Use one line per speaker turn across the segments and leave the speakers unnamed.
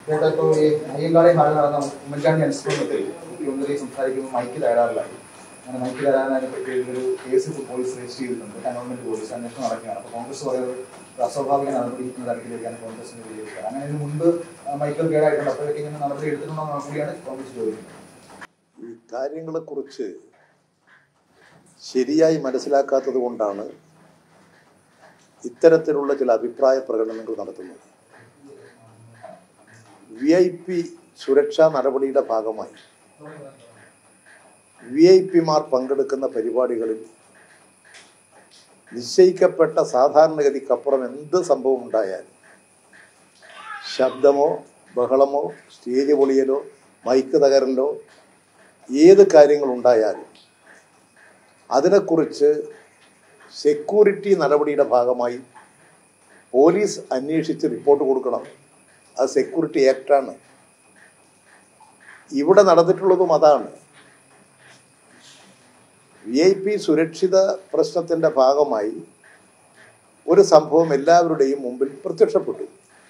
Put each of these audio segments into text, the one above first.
ചേട്ടാ ഇപ്പോൾ ഈ അയ്യങ്കാളി ഹാളിൽ നടന്ന ഉമ്മൻചാണ്ടി അനുസ്മരണത്തിൽ മുഖ്യമന്ത്രി സംസാരിക്കുമ്പോൾ മൈക്ക് തയ്യാറില്ലായി അങ്ങനെ മൈക്ക് തരാനതിനെ പറ്റി ഒരു കേസ് ഇപ്പോൾ പോലീസ് രജിസ്റ്റർ ചെയ്തിട്ടുണ്ട് കനോൺമെന്റ് പോലീസ് അന്വേഷണം നടക്കുകയാണ് അപ്പോൾ കോൺഗ്രസ് പറയുന്നത് ഒരു അസ്വാഭാവിക നടപടി എന്ന തരത്തിലേക്കാണ് കോൺഗ്രസിന് വിലയിരുത്തുക അങ്ങനെ ഇതിന് മുൻപ് ആ, മൈക്കിൾ കേടായിട്ടുണ്ട് അപ്പോഴേക്കും ഇങ്ങനെ നടപടി എടുത്തിട്ടുണ്ടോ എന്ന് കൂടിയാണ് കോൺഗ്രസ് ചോദിക്കുന്നത്
ഈ കാര്യങ്ങളെക്കുറിച്ച് ശരിയായി മനസ്സിലാക്കാത്തത് കൊണ്ടാണ് ഇത്തരത്തിലുള്ള ചില അഭിപ്രായ പ്രകടനങ്ങൾ നടത്തുന്നത് വി ഐ പി സുരക്ഷാ നടപടിയുടെ ഭാഗമായി വി ഐ പിമാർ പങ്കെടുക്കുന്ന പരിപാടികളിൽ നിശ്ചയിക്കപ്പെട്ട സാധാരണഗതിക്കപ്പുറം എന്ത് സംഭവം ഉണ്ടായാലും ശബ്ദമോ ബഹളമോ സ്റ്റേജ് പൊളിയലോ മൈക്ക് തകരലോ ഏത് കാര്യങ്ങളുണ്ടായാലും അതിനെക്കുറിച്ച് സെക്യൂരിറ്റി നടപടിയുടെ ഭാഗമായി പോലീസ് അന്വേഷിച്ച് റിപ്പോർട്ട് കൊടുക്കണം അത് സെക്യൂരിറ്റി ആക്ടാണ് ഇവിടെ നടന്നിട്ടുള്ളതും അതാണ് വി ഐ പി സുരക്ഷിത പ്രശ്നത്തിൻ്റെ ഭാഗമായി ഒരു സംഭവം എല്ലാവരുടെയും മുമ്പിൽ പ്രത്യക്ഷപ്പെട്ടു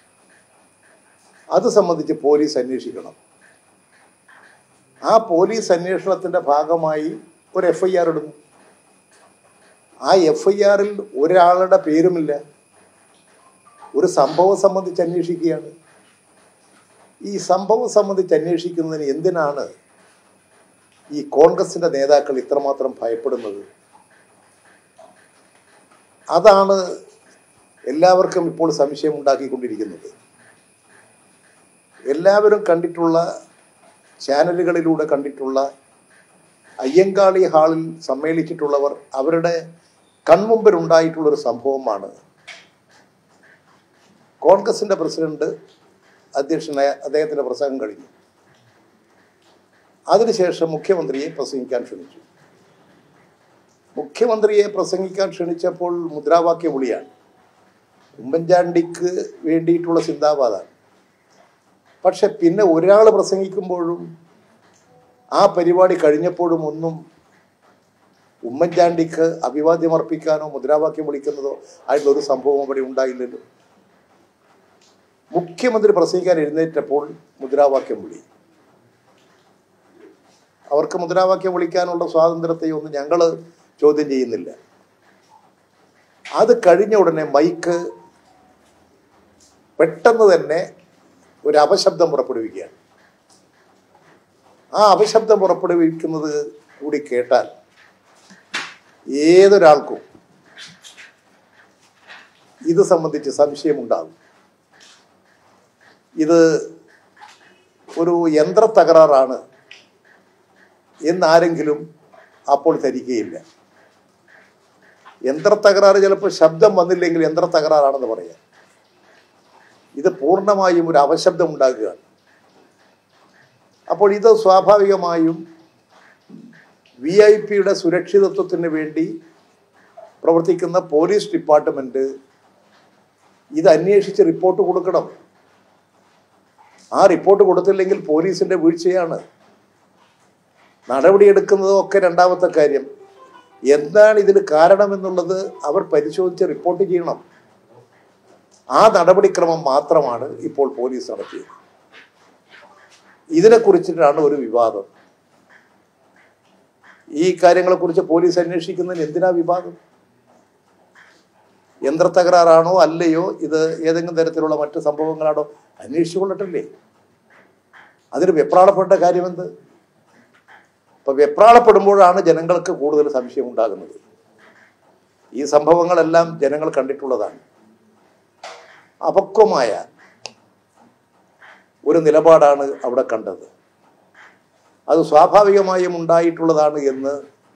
അത് സംബന്ധിച്ച് പോലീസ് അന്വേഷിക്കണം ആ പോലീസ് അന്വേഷണത്തിന്റെ ഭാഗമായി ഒരു എഫ് ഐ ആർ ഇടുന്നു ആ എഫ് ഐ ആറിൽ ഒരാളുടെ പേരുമില്ല ഒരു സംഭവം സംബന്ധിച്ച് അന്വേഷിക്കുകയാണ് ഈ സംഭവം സംബന്ധിച്ച് അന്വേഷിക്കുന്നതിന് എന്തിനാണ് ഈ കോൺഗ്രസിന്റെ നേതാക്കൾ ഇത്രമാത്രം ഭയപ്പെടുന്നത് അതാണ് എല്ലാവർക്കും ഇപ്പോൾ സംശയം ഉണ്ടാക്കിക്കൊണ്ടിരിക്കുന്നത് എല്ലാവരും കണ്ടിട്ടുള്ള ചാനലുകളിലൂടെ കണ്ടിട്ടുള്ള അയ്യങ്കാളി ഹാളിൽ സമ്മേളിച്ചിട്ടുള്ളവർ അവരുടെ കൺമുമ്പിലുണ്ടായിട്ടുള്ളൊരു സംഭവമാണ് കോൺഗ്രസിന്റെ പ്രസിഡന്റ് അധ്യക്ഷനായ അദ്ദേഹത്തിന്റെ പ്രസംഗം കഴിഞ്ഞു അതിനുശേഷം മുഖ്യമന്ത്രിയെ പ്രസംഗിക്കാൻ ക്ഷണിച്ചു മുഖ്യമന്ത്രിയെ പ്രസംഗിക്കാൻ ക്ഷണിച്ചപ്പോൾ മുദ്രാവാക്യ വിളിയാണ് ഉമ്മൻചാണ്ടിക്ക് വേണ്ടിയിട്ടുള്ള ചിന്താവാദമാണ് പക്ഷെ പിന്നെ ഒരാൾ പ്രസംഗിക്കുമ്പോഴും ആ പരിപാടി കഴിഞ്ഞപ്പോഴും ഒന്നും ഉമ്മൻചാണ്ടിക്ക് അഭിവാദ്യം അർപ്പിക്കാനോ മുദ്രാവാക്യം വിളിക്കുന്നതോ ആയിട്ടുള്ള ഒരു സംഭവം അവിടെ ഉണ്ടായില്ലല്ലോ മുഖ്യമന്ത്രി പ്രസംഗിക്കാൻ എഴുന്നേറ്റപ്പോൾ മുദ്രാവാക്യം വിളി അവർക്ക് മുദ്രാവാക്യം വിളിക്കാനുള്ള സ്വാതന്ത്ര്യത്തെ ഒന്നും ഞങ്ങൾ ചോദ്യം ചെയ്യുന്നില്ല അത് കഴിഞ്ഞ ഉടനെ മൈക്ക് പെട്ടെന്ന് തന്നെ ഒരു അപശബ്ദം പുറപ്പെടുവിക്കുകയാണ് ആ അപശബ്ദം പുറപ്പെടുവിക്കുന്നത് കൂടി കേട്ടാൽ ഏതൊരാൾക്കും ഇത് സംബന്ധിച്ച് സംശയമുണ്ടാകും ഇത് ഒരു യന്ത്ര തകരാറാണ് എന്നാരെങ്കിലും അപ്പോൾ ധരിക്കുകയില്ല യന്ത്ര തകരാറ് ചിലപ്പോൾ ശബ്ദം വന്നില്ലെങ്കിൽ യന്ത്ര തകരാറാണെന്ന് പറയാം ഇത് പൂർണ്ണമായും ഒരു അപശബ്ദം ഉണ്ടാകുകയാണ് അപ്പോൾ ഇത് സ്വാഭാവികമായും വി ഐ പിയുടെ സുരക്ഷിതത്വത്തിന് വേണ്ടി പ്രവർത്തിക്കുന്ന പോലീസ് ഡിപ്പാർട്ട്മെന്റ് ഇത് അന്വേഷിച്ച് റിപ്പോർട്ട് കൊടുക്കണം ആ റിപ്പോർട്ട് കൊടുത്തില്ലെങ്കിൽ പോലീസിന്റെ വീഴ്ചയാണ് നടപടിയെടുക്കുന്നതും ഒക്കെ രണ്ടാമത്തെ കാര്യം എന്താണ് ഇതിന് കാരണമെന്നുള്ളത് അവർ പരിശോധിച്ച് റിപ്പോർട്ട് ചെയ്യണം ആ നടപടിക്രമം മാത്രമാണ് ഇപ്പോൾ പോലീസ് നടത്തിയത് ഇതിനെക്കുറിച്ചിട്ടാണ് ഒരു വിവാദം ഈ കാര്യങ്ങളെക്കുറിച്ച് പോലീസ് അന്വേഷിക്കുന്നതിന് എന്തിനാ വിവാദം യന്ത്ര തകരാറാണോ അല്ലയോ ഇത് ഏതെങ്കിലും തരത്തിലുള്ള മറ്റു സംഭവങ്ങളാണോ അന്വേഷിച്ചു കൊള്ളട്ടല്ലേ അതിന് വെപ്രാളപ്പെട്ട കാര്യമെന്ത് അപ്പൊ വെപ്രാളപ്പെടുമ്പോഴാണ് ജനങ്ങൾക്ക് കൂടുതൽ സംശയം ഉണ്ടാകുന്നത് ഈ സംഭവങ്ങളെല്ലാം ജനങ്ങൾ കണ്ടിട്ടുള്ളതാണ് അപക്വമായ ഒരു നിലപാടാണ് അവിടെ കണ്ടത് അത് സ്വാഭാവികമായും ഉണ്ടായിട്ടുള്ളതാണ് എന്ന്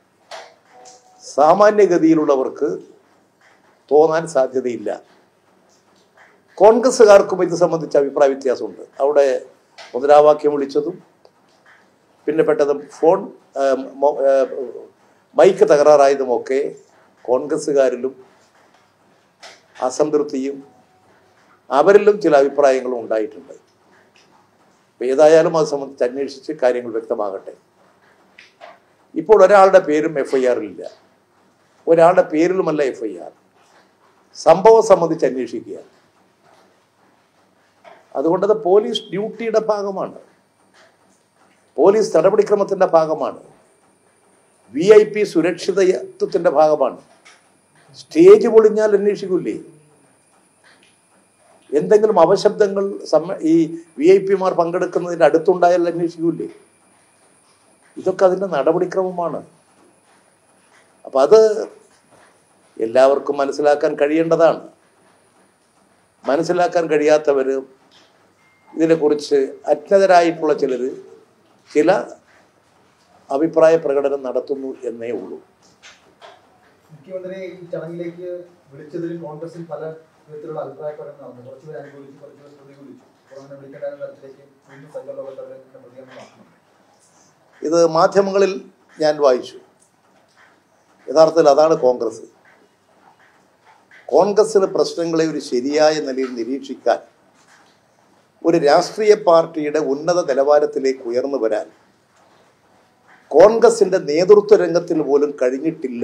സാമാന്യഗതിയിലുള്ളവർക്ക് തോന്നാൻ സാധ്യതയില്ല കോൺഗ്രസ്സുകാർക്കും ഇത് സംബന്ധിച്ച് അഭിപ്രായ വ്യത്യാസമുണ്ട് അവിടെ മുദ്രാവാക്യം വിളിച്ചതും പിന്നെ പെട്ടതും ഫോൺ ആ, മൊ- ആ, മൈക്ക് തകരാറായതുമൊക്കെ കോൺഗ്രസ്സുകാരിലും അസംതൃപ്തിയും അവരിലും ചില അഭിപ്രായങ്ങളും ഉണ്ടായിട്ടുണ്ട് അപ്പൊ ഏതായാലും അത് സംബന്ധിച്ച് അന്വേഷിച്ച് കാര്യങ്ങൾ വ്യക്തമാകട്ടെ ഇപ്പോൾ ഒരാളുടെ പേരും എഫ് ഐ ആറിലില്ല ഒരാളുടെ പേരിലുമല്ല എഫ് ഐ ആർ സംഭവം സംബന്ധിച്ച് അന്വേഷിക്കുക അതുകൊണ്ടത് പോലീസ് ഡ്യൂട്ടിയുടെ ഭാഗമാണ് പോലീസ് നടപടിക്രമത്തിന്റെ ഭാഗമാണ് വി ഐ പി സുരക്ഷിതത്വത്തിന്റെ ഭാഗമാണ് സ്റ്റേജ് പൊളിഞ്ഞാൽ അന്വേഷിക്കൂലേ എന്തെങ്കിലും അപശബ്ദങ്ങൾ സമ്മ ഈ വി ഐ പിമാർ പങ്കെടുക്കുന്നതിൻ്റെ അടുത്തുണ്ടായാൽ അന്വേഷിക്കൂലേ ഇതൊക്കെ അതിൻ്റെ നടപടിക്രമമാണ് അപ്പം അത് എല്ലാവർക്കും മനസ്സിലാക്കാൻ കഴിയേണ്ടതാണ് മനസ്സിലാക്കാൻ കഴിയാത്തവർ ഇതിനെക്കുറിച്ച് അജ്ഞതരായിട്ടുള്ള ചിലർ ചില അഭിപ്രായ പ്രകടനം നടത്തുന്നു എന്നേ ഉള്ളൂ
മുഖ്യമന്ത്രിയെ ഈ ചടങ്ങിലേക്ക് വിളിച്ചതിൽ കോൺഗ്രസിൽ പല വിധത്തിലുള്ള അഭിപ്രായ പ്രകടനം നടന്നു കുറച്ചുപേർ അനുകൂലിച്ചു കുറച്ചുപേർ പ്രതികൂലിച്ചു പുറമെ വിളിക്കേണ്ട തരത്തിലേക്ക് വീണ്ടും സൈബർ ലോകത്ത് അവരുടെ പ്രതികരണം നടത്തുന്നു
ഇത് മാധ്യമങ്ങളിൽ ഞാൻ വായിച്ചു യഥാർത്ഥത്തിൽ അതാണ് കോൺഗ്രസ് കോൺഗ്രസിന് പ്രശ്നങ്ങളെ ഒരു ശരിയായ നിലയിൽ നിരീക്ഷിക്കാൻ ഒരു രാഷ്ട്രീയ പാർട്ടിയുടെ ഉന്നത നിലവാരത്തിലേക്ക് ഉയർന്നു വരാൻ കോൺഗ്രസിന്റെ നേതൃത്വ രംഗത്തിൽ പോലും കഴിഞ്ഞിട്ടില്ല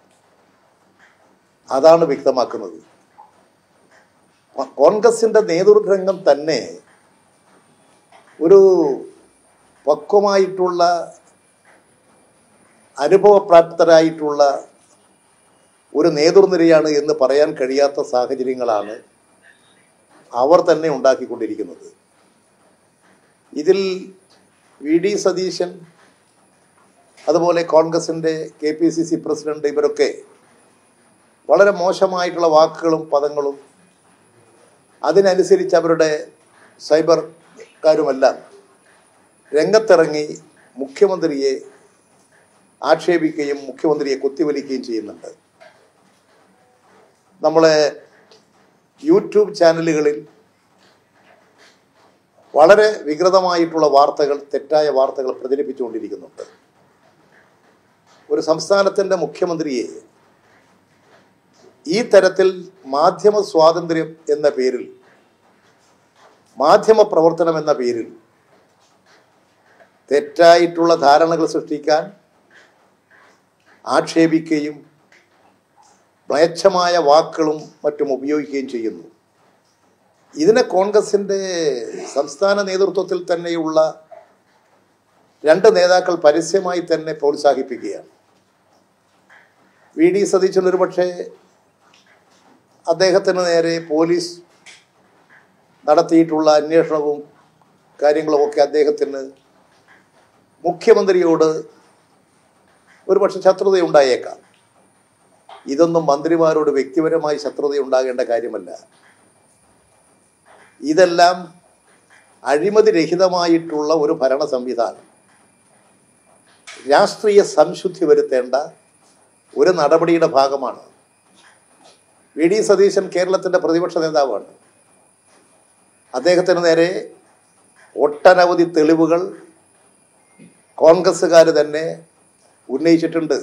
അതാണ് വ്യക്തമാക്കുന്നത് കോ- കോൺഗ്രസിന്റെ നേതൃത്വ രംഗം തന്നെ ഒരു പക്വമായിട്ടുള്ള അനുഭവപ്രാപ്തരായിട്ടുള്ള ഒരു നേതൃനിരയാണ് എന്ന് പറയാൻ കഴിയാത്ത സാഹചര്യങ്ങളാണ് അവർ തന്നെ ഉണ്ടാക്കിക്കൊണ്ടിരിക്കുന്നത് ഇതിൽ വി ഡി സതീശൻ അതുപോലെ കോൺഗ്രസിൻ്റെ K P C C president ഇവരൊക്കെ വളരെ മോശമായിട്ടുള്ള വാക്കുകളും പദങ്ങളും അതിനനുസരിച്ച് അവരുടെ സൈബർക്കാരുമെല്ലാം രംഗത്തിറങ്ങി മുഖ്യമന്ത്രിയെ ആക്ഷേപിക്കുകയും മുഖ്യമന്ത്രിയെ കുത്തിവലിക്കുകയും ചെയ്യുന്നുണ്ട് നമ്മളെ യൂട്യൂബ് ചാനലുകളിൽ വളരെ വികൃതമായിട്ടുള്ള വാർത്തകൾ തെറ്റായ വാർത്തകൾ പ്രചരിപ്പിച്ചുകൊണ്ടിരിക്കുന്നുണ്ട് ഒരു സംസ്ഥാനത്തിൻ്റെ മുഖ്യമന്ത്രിയെ ഈ തരത്തിൽ മാധ്യമ സ്വാതന്ത്ര്യം എന്ന പേരിൽ മാധ്യമ പ്രവർത്തനം എന്ന പേരിൽ തെറ്റായിട്ടുള്ള ധാരണകൾ സൃഷ്ടിക്കാൻ ആക്ഷേപിക്കുകയും മ്ലേച്ഛമായ വാക്കുകളും മറ്റും ഉപയോഗിക്കുകയും ചെയ്യുന്നു ഇതിനെ കോൺഗ്രസിൻ്റെ സംസ്ഥാന നേതൃത്വത്തിൽ തന്നെയുള്ള രണ്ട് നേതാക്കൾ പരസ്യമായി തന്നെ പ്രോത്സാഹിപ്പിക്കുകയാണ് വി ഡി സതീശൻ ഒരുപക്ഷെ അദ്ദേഹത്തിന് നേരെ പോലീസ് നടത്തിയിട്ടുള്ള അന്വേഷണവും കാര്യങ്ങളുമൊക്കെ അദ്ദേഹത്തിന് മുഖ്യമന്ത്രിയോട് ഒരുപക്ഷെ ശത്രുതയുണ്ടായേക്കാം ഇതൊന്നും മന്ത്രിമാരോട് വ്യക്തിപരമായി ശത്രുതയുണ്ടാകേണ്ട കാര്യമല്ല ഇതെല്ലാം അഴിമതി രഹിതമായിട്ടുള്ള ഒരു ഭരണ സംവിധാനം രാഷ്ട്രീയ സംശുദ്ധി വരുത്തേണ്ട ഒരു നടപടിയുടെ ഭാഗമാണ് വി ഡി സതീശൻ കേരളത്തിൻ്റെ പ്രതിപക്ഷ നേതാവാണ് അദ്ദേഹത്തിന് നേരെ ഒട്ടനവധി തെളിവുകൾ കോൺഗ്രസ്സുകാർ തന്നെ ഉന്നയിച്ചിട്ടുണ്ട്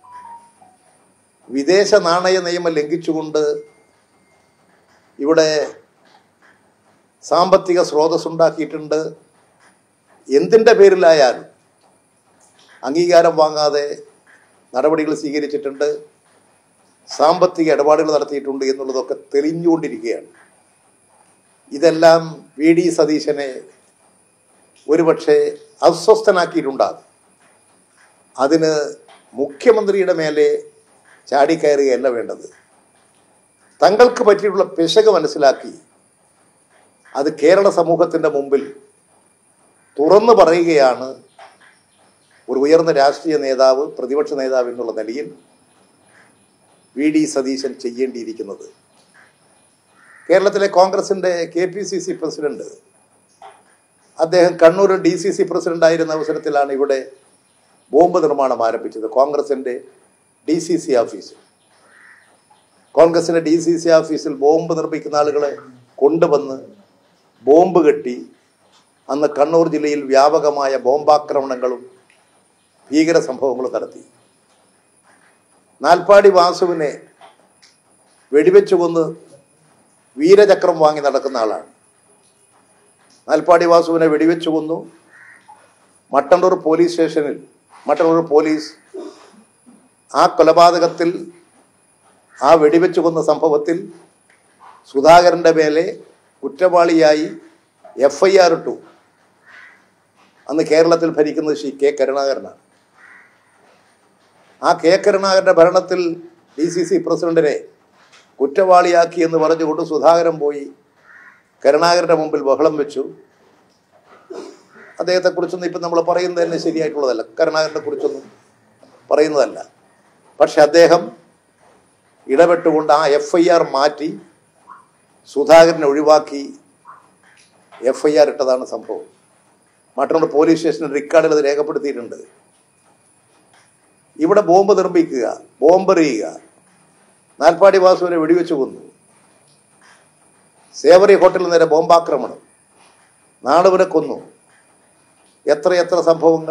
വിദേശ നാണയ നിയമം ലംഘിച്ചുകൊണ്ട് ഇവിടെ സാമ്പത്തിക സ്രോതസ് ഉണ്ടാക്കിയിട്ടുണ്ട് എന്തിൻ്റെ പേരിലായാലും അംഗീകാരം വാങ്ങാതെ നടപടികൾ സ്വീകരിച്ചിട്ടുണ്ട് സാമ്പത്തിക ഇടപാടുകൾ നടത്തിയിട്ടുണ്ട് എന്നുള്ളതൊക്കെ തെളിഞ്ഞുകൊണ്ടിരിക്കുകയാണ് ഇതെല്ലാം വി ഡി സതീശനെ ഒരുപക്ഷെ അസ്വസ്ഥനാക്കിയിട്ടുണ്ടാകും അതിന് മുഖ്യമന്ത്രിയുടെ മേലെ ചാടിക്കയറുകയല്ല വേണ്ടത് തങ്ങൾക്ക് പറ്റിയിട്ടുള്ള പിശക് മനസ്സിലാക്കി അത് കേരള സമൂഹത്തിൻ്റെ മുമ്പിൽ തുറന്നു പറയുകയാണ് ഒരു ഉയർന്ന രാഷ്ട്രീയ നേതാവ് പ്രതിപക്ഷ നേതാവ് എന്നുള്ള നിലയിൽ വി ഡി സതീശൻ ചെയ്യേണ്ടിയിരിക്കുന്നത് കേരളത്തിലെ കോൺഗ്രസിൻ്റെ K P C C president അദ്ദേഹം Kannur D C C president ആയിരുന്ന അവസരത്തിലാണ് ഇവിടെ ബോംബ് നിർമ്മാണം ആരംഭിച്ചത് കോൺഗ്രസിൻ്റെ ഡി സി സി ഓഫീസിൽ കോൺഗ്രസിൻ്റെ ഡി സി സി ഓഫീസിൽ ബോംബ് നിർമ്മിക്കുന്ന ആളുകളെ കൊണ്ടുവന്ന് ബോംബ് കെട്ടി അന്ന് കണ്ണൂർ ജില്ലയിൽ വ്യാപകമായ ബോംബാക്രമണങ്ങളും ഭീകര സംഭവങ്ങളും നടത്തി നാൽപ്പാടി വാസുവിനെ വെടിവെച്ച് കൊന്ന് വീരചക്രം വാങ്ങി നടക്കുന്ന ആളാണ് നാൽപ്പാടി വാസുവിനെ വെടിവെച്ച് കൊന്നു മട്ടന്നൂർ പോലീസ് സ്റ്റേഷനിൽ മട്ടന്നൂർ പോലീസ് ആ കൊലപാതകത്തിൽ ആ വെടിവെച്ച് കൊന്ന സംഭവത്തിൽ സുധാകരൻ്റെ മേലെ കുറ്റവാളിയായി എഫ് ഐ ആർ ഇട്ടു അന്ന് കേരളത്തിൽ ഭരിക്കുന്നത് ശ്രീ കെ കരുണാകരനാണ് ആ കെ കരുണാകരന്റെ ഭരണത്തിൽ ഡി സി സി പ്രസിഡന്റിനെ കുറ്റവാളിയാക്കി എന്ന് പറഞ്ഞുകൊണ്ട് സുധാകരൻ പോയി കരുണാകരന്റെ മുമ്പിൽ ബഹളം വെച്ചു അദ്ദേഹത്തെക്കുറിച്ചൊന്നും ഇപ്പം നമ്മൾ പറയുന്നത് തന്നെ ശരിയായിട്ടുള്ളതല്ല കരുണാകരനെ കുറിച്ചൊന്നും പറയുന്നതല്ല പക്ഷെ അദ്ദേഹം ഇടപെട്ടുകൊണ്ട് ആ എഫ് ഐ ആർ മാറ്റി സുധാകരനെ ഒഴിവാക്കി എഫ് ഐ ആർ ഇട്ടതാണ് സംഭവം മറ്റൊന്ന് പോലീസ് സ്റ്റേഷനിൽ റെക്കോർഡിൽ അത് രേഖപ്പെടുത്തിയിട്ടുണ്ട് ഇവിടെ ബോംബ് നിർമ്മിക്കുക ബോംബെറിയുക നാൽപ്പാടി വാസുവിനെ വെടിവെച്ച് കൊന്നു സേവറി ഹോട്ടലിൽ നേരെ ബോംബാക്രമണം നാടുവിനെ കൊന്നു എത്രയെത്ര സംഭവങ്ങൾ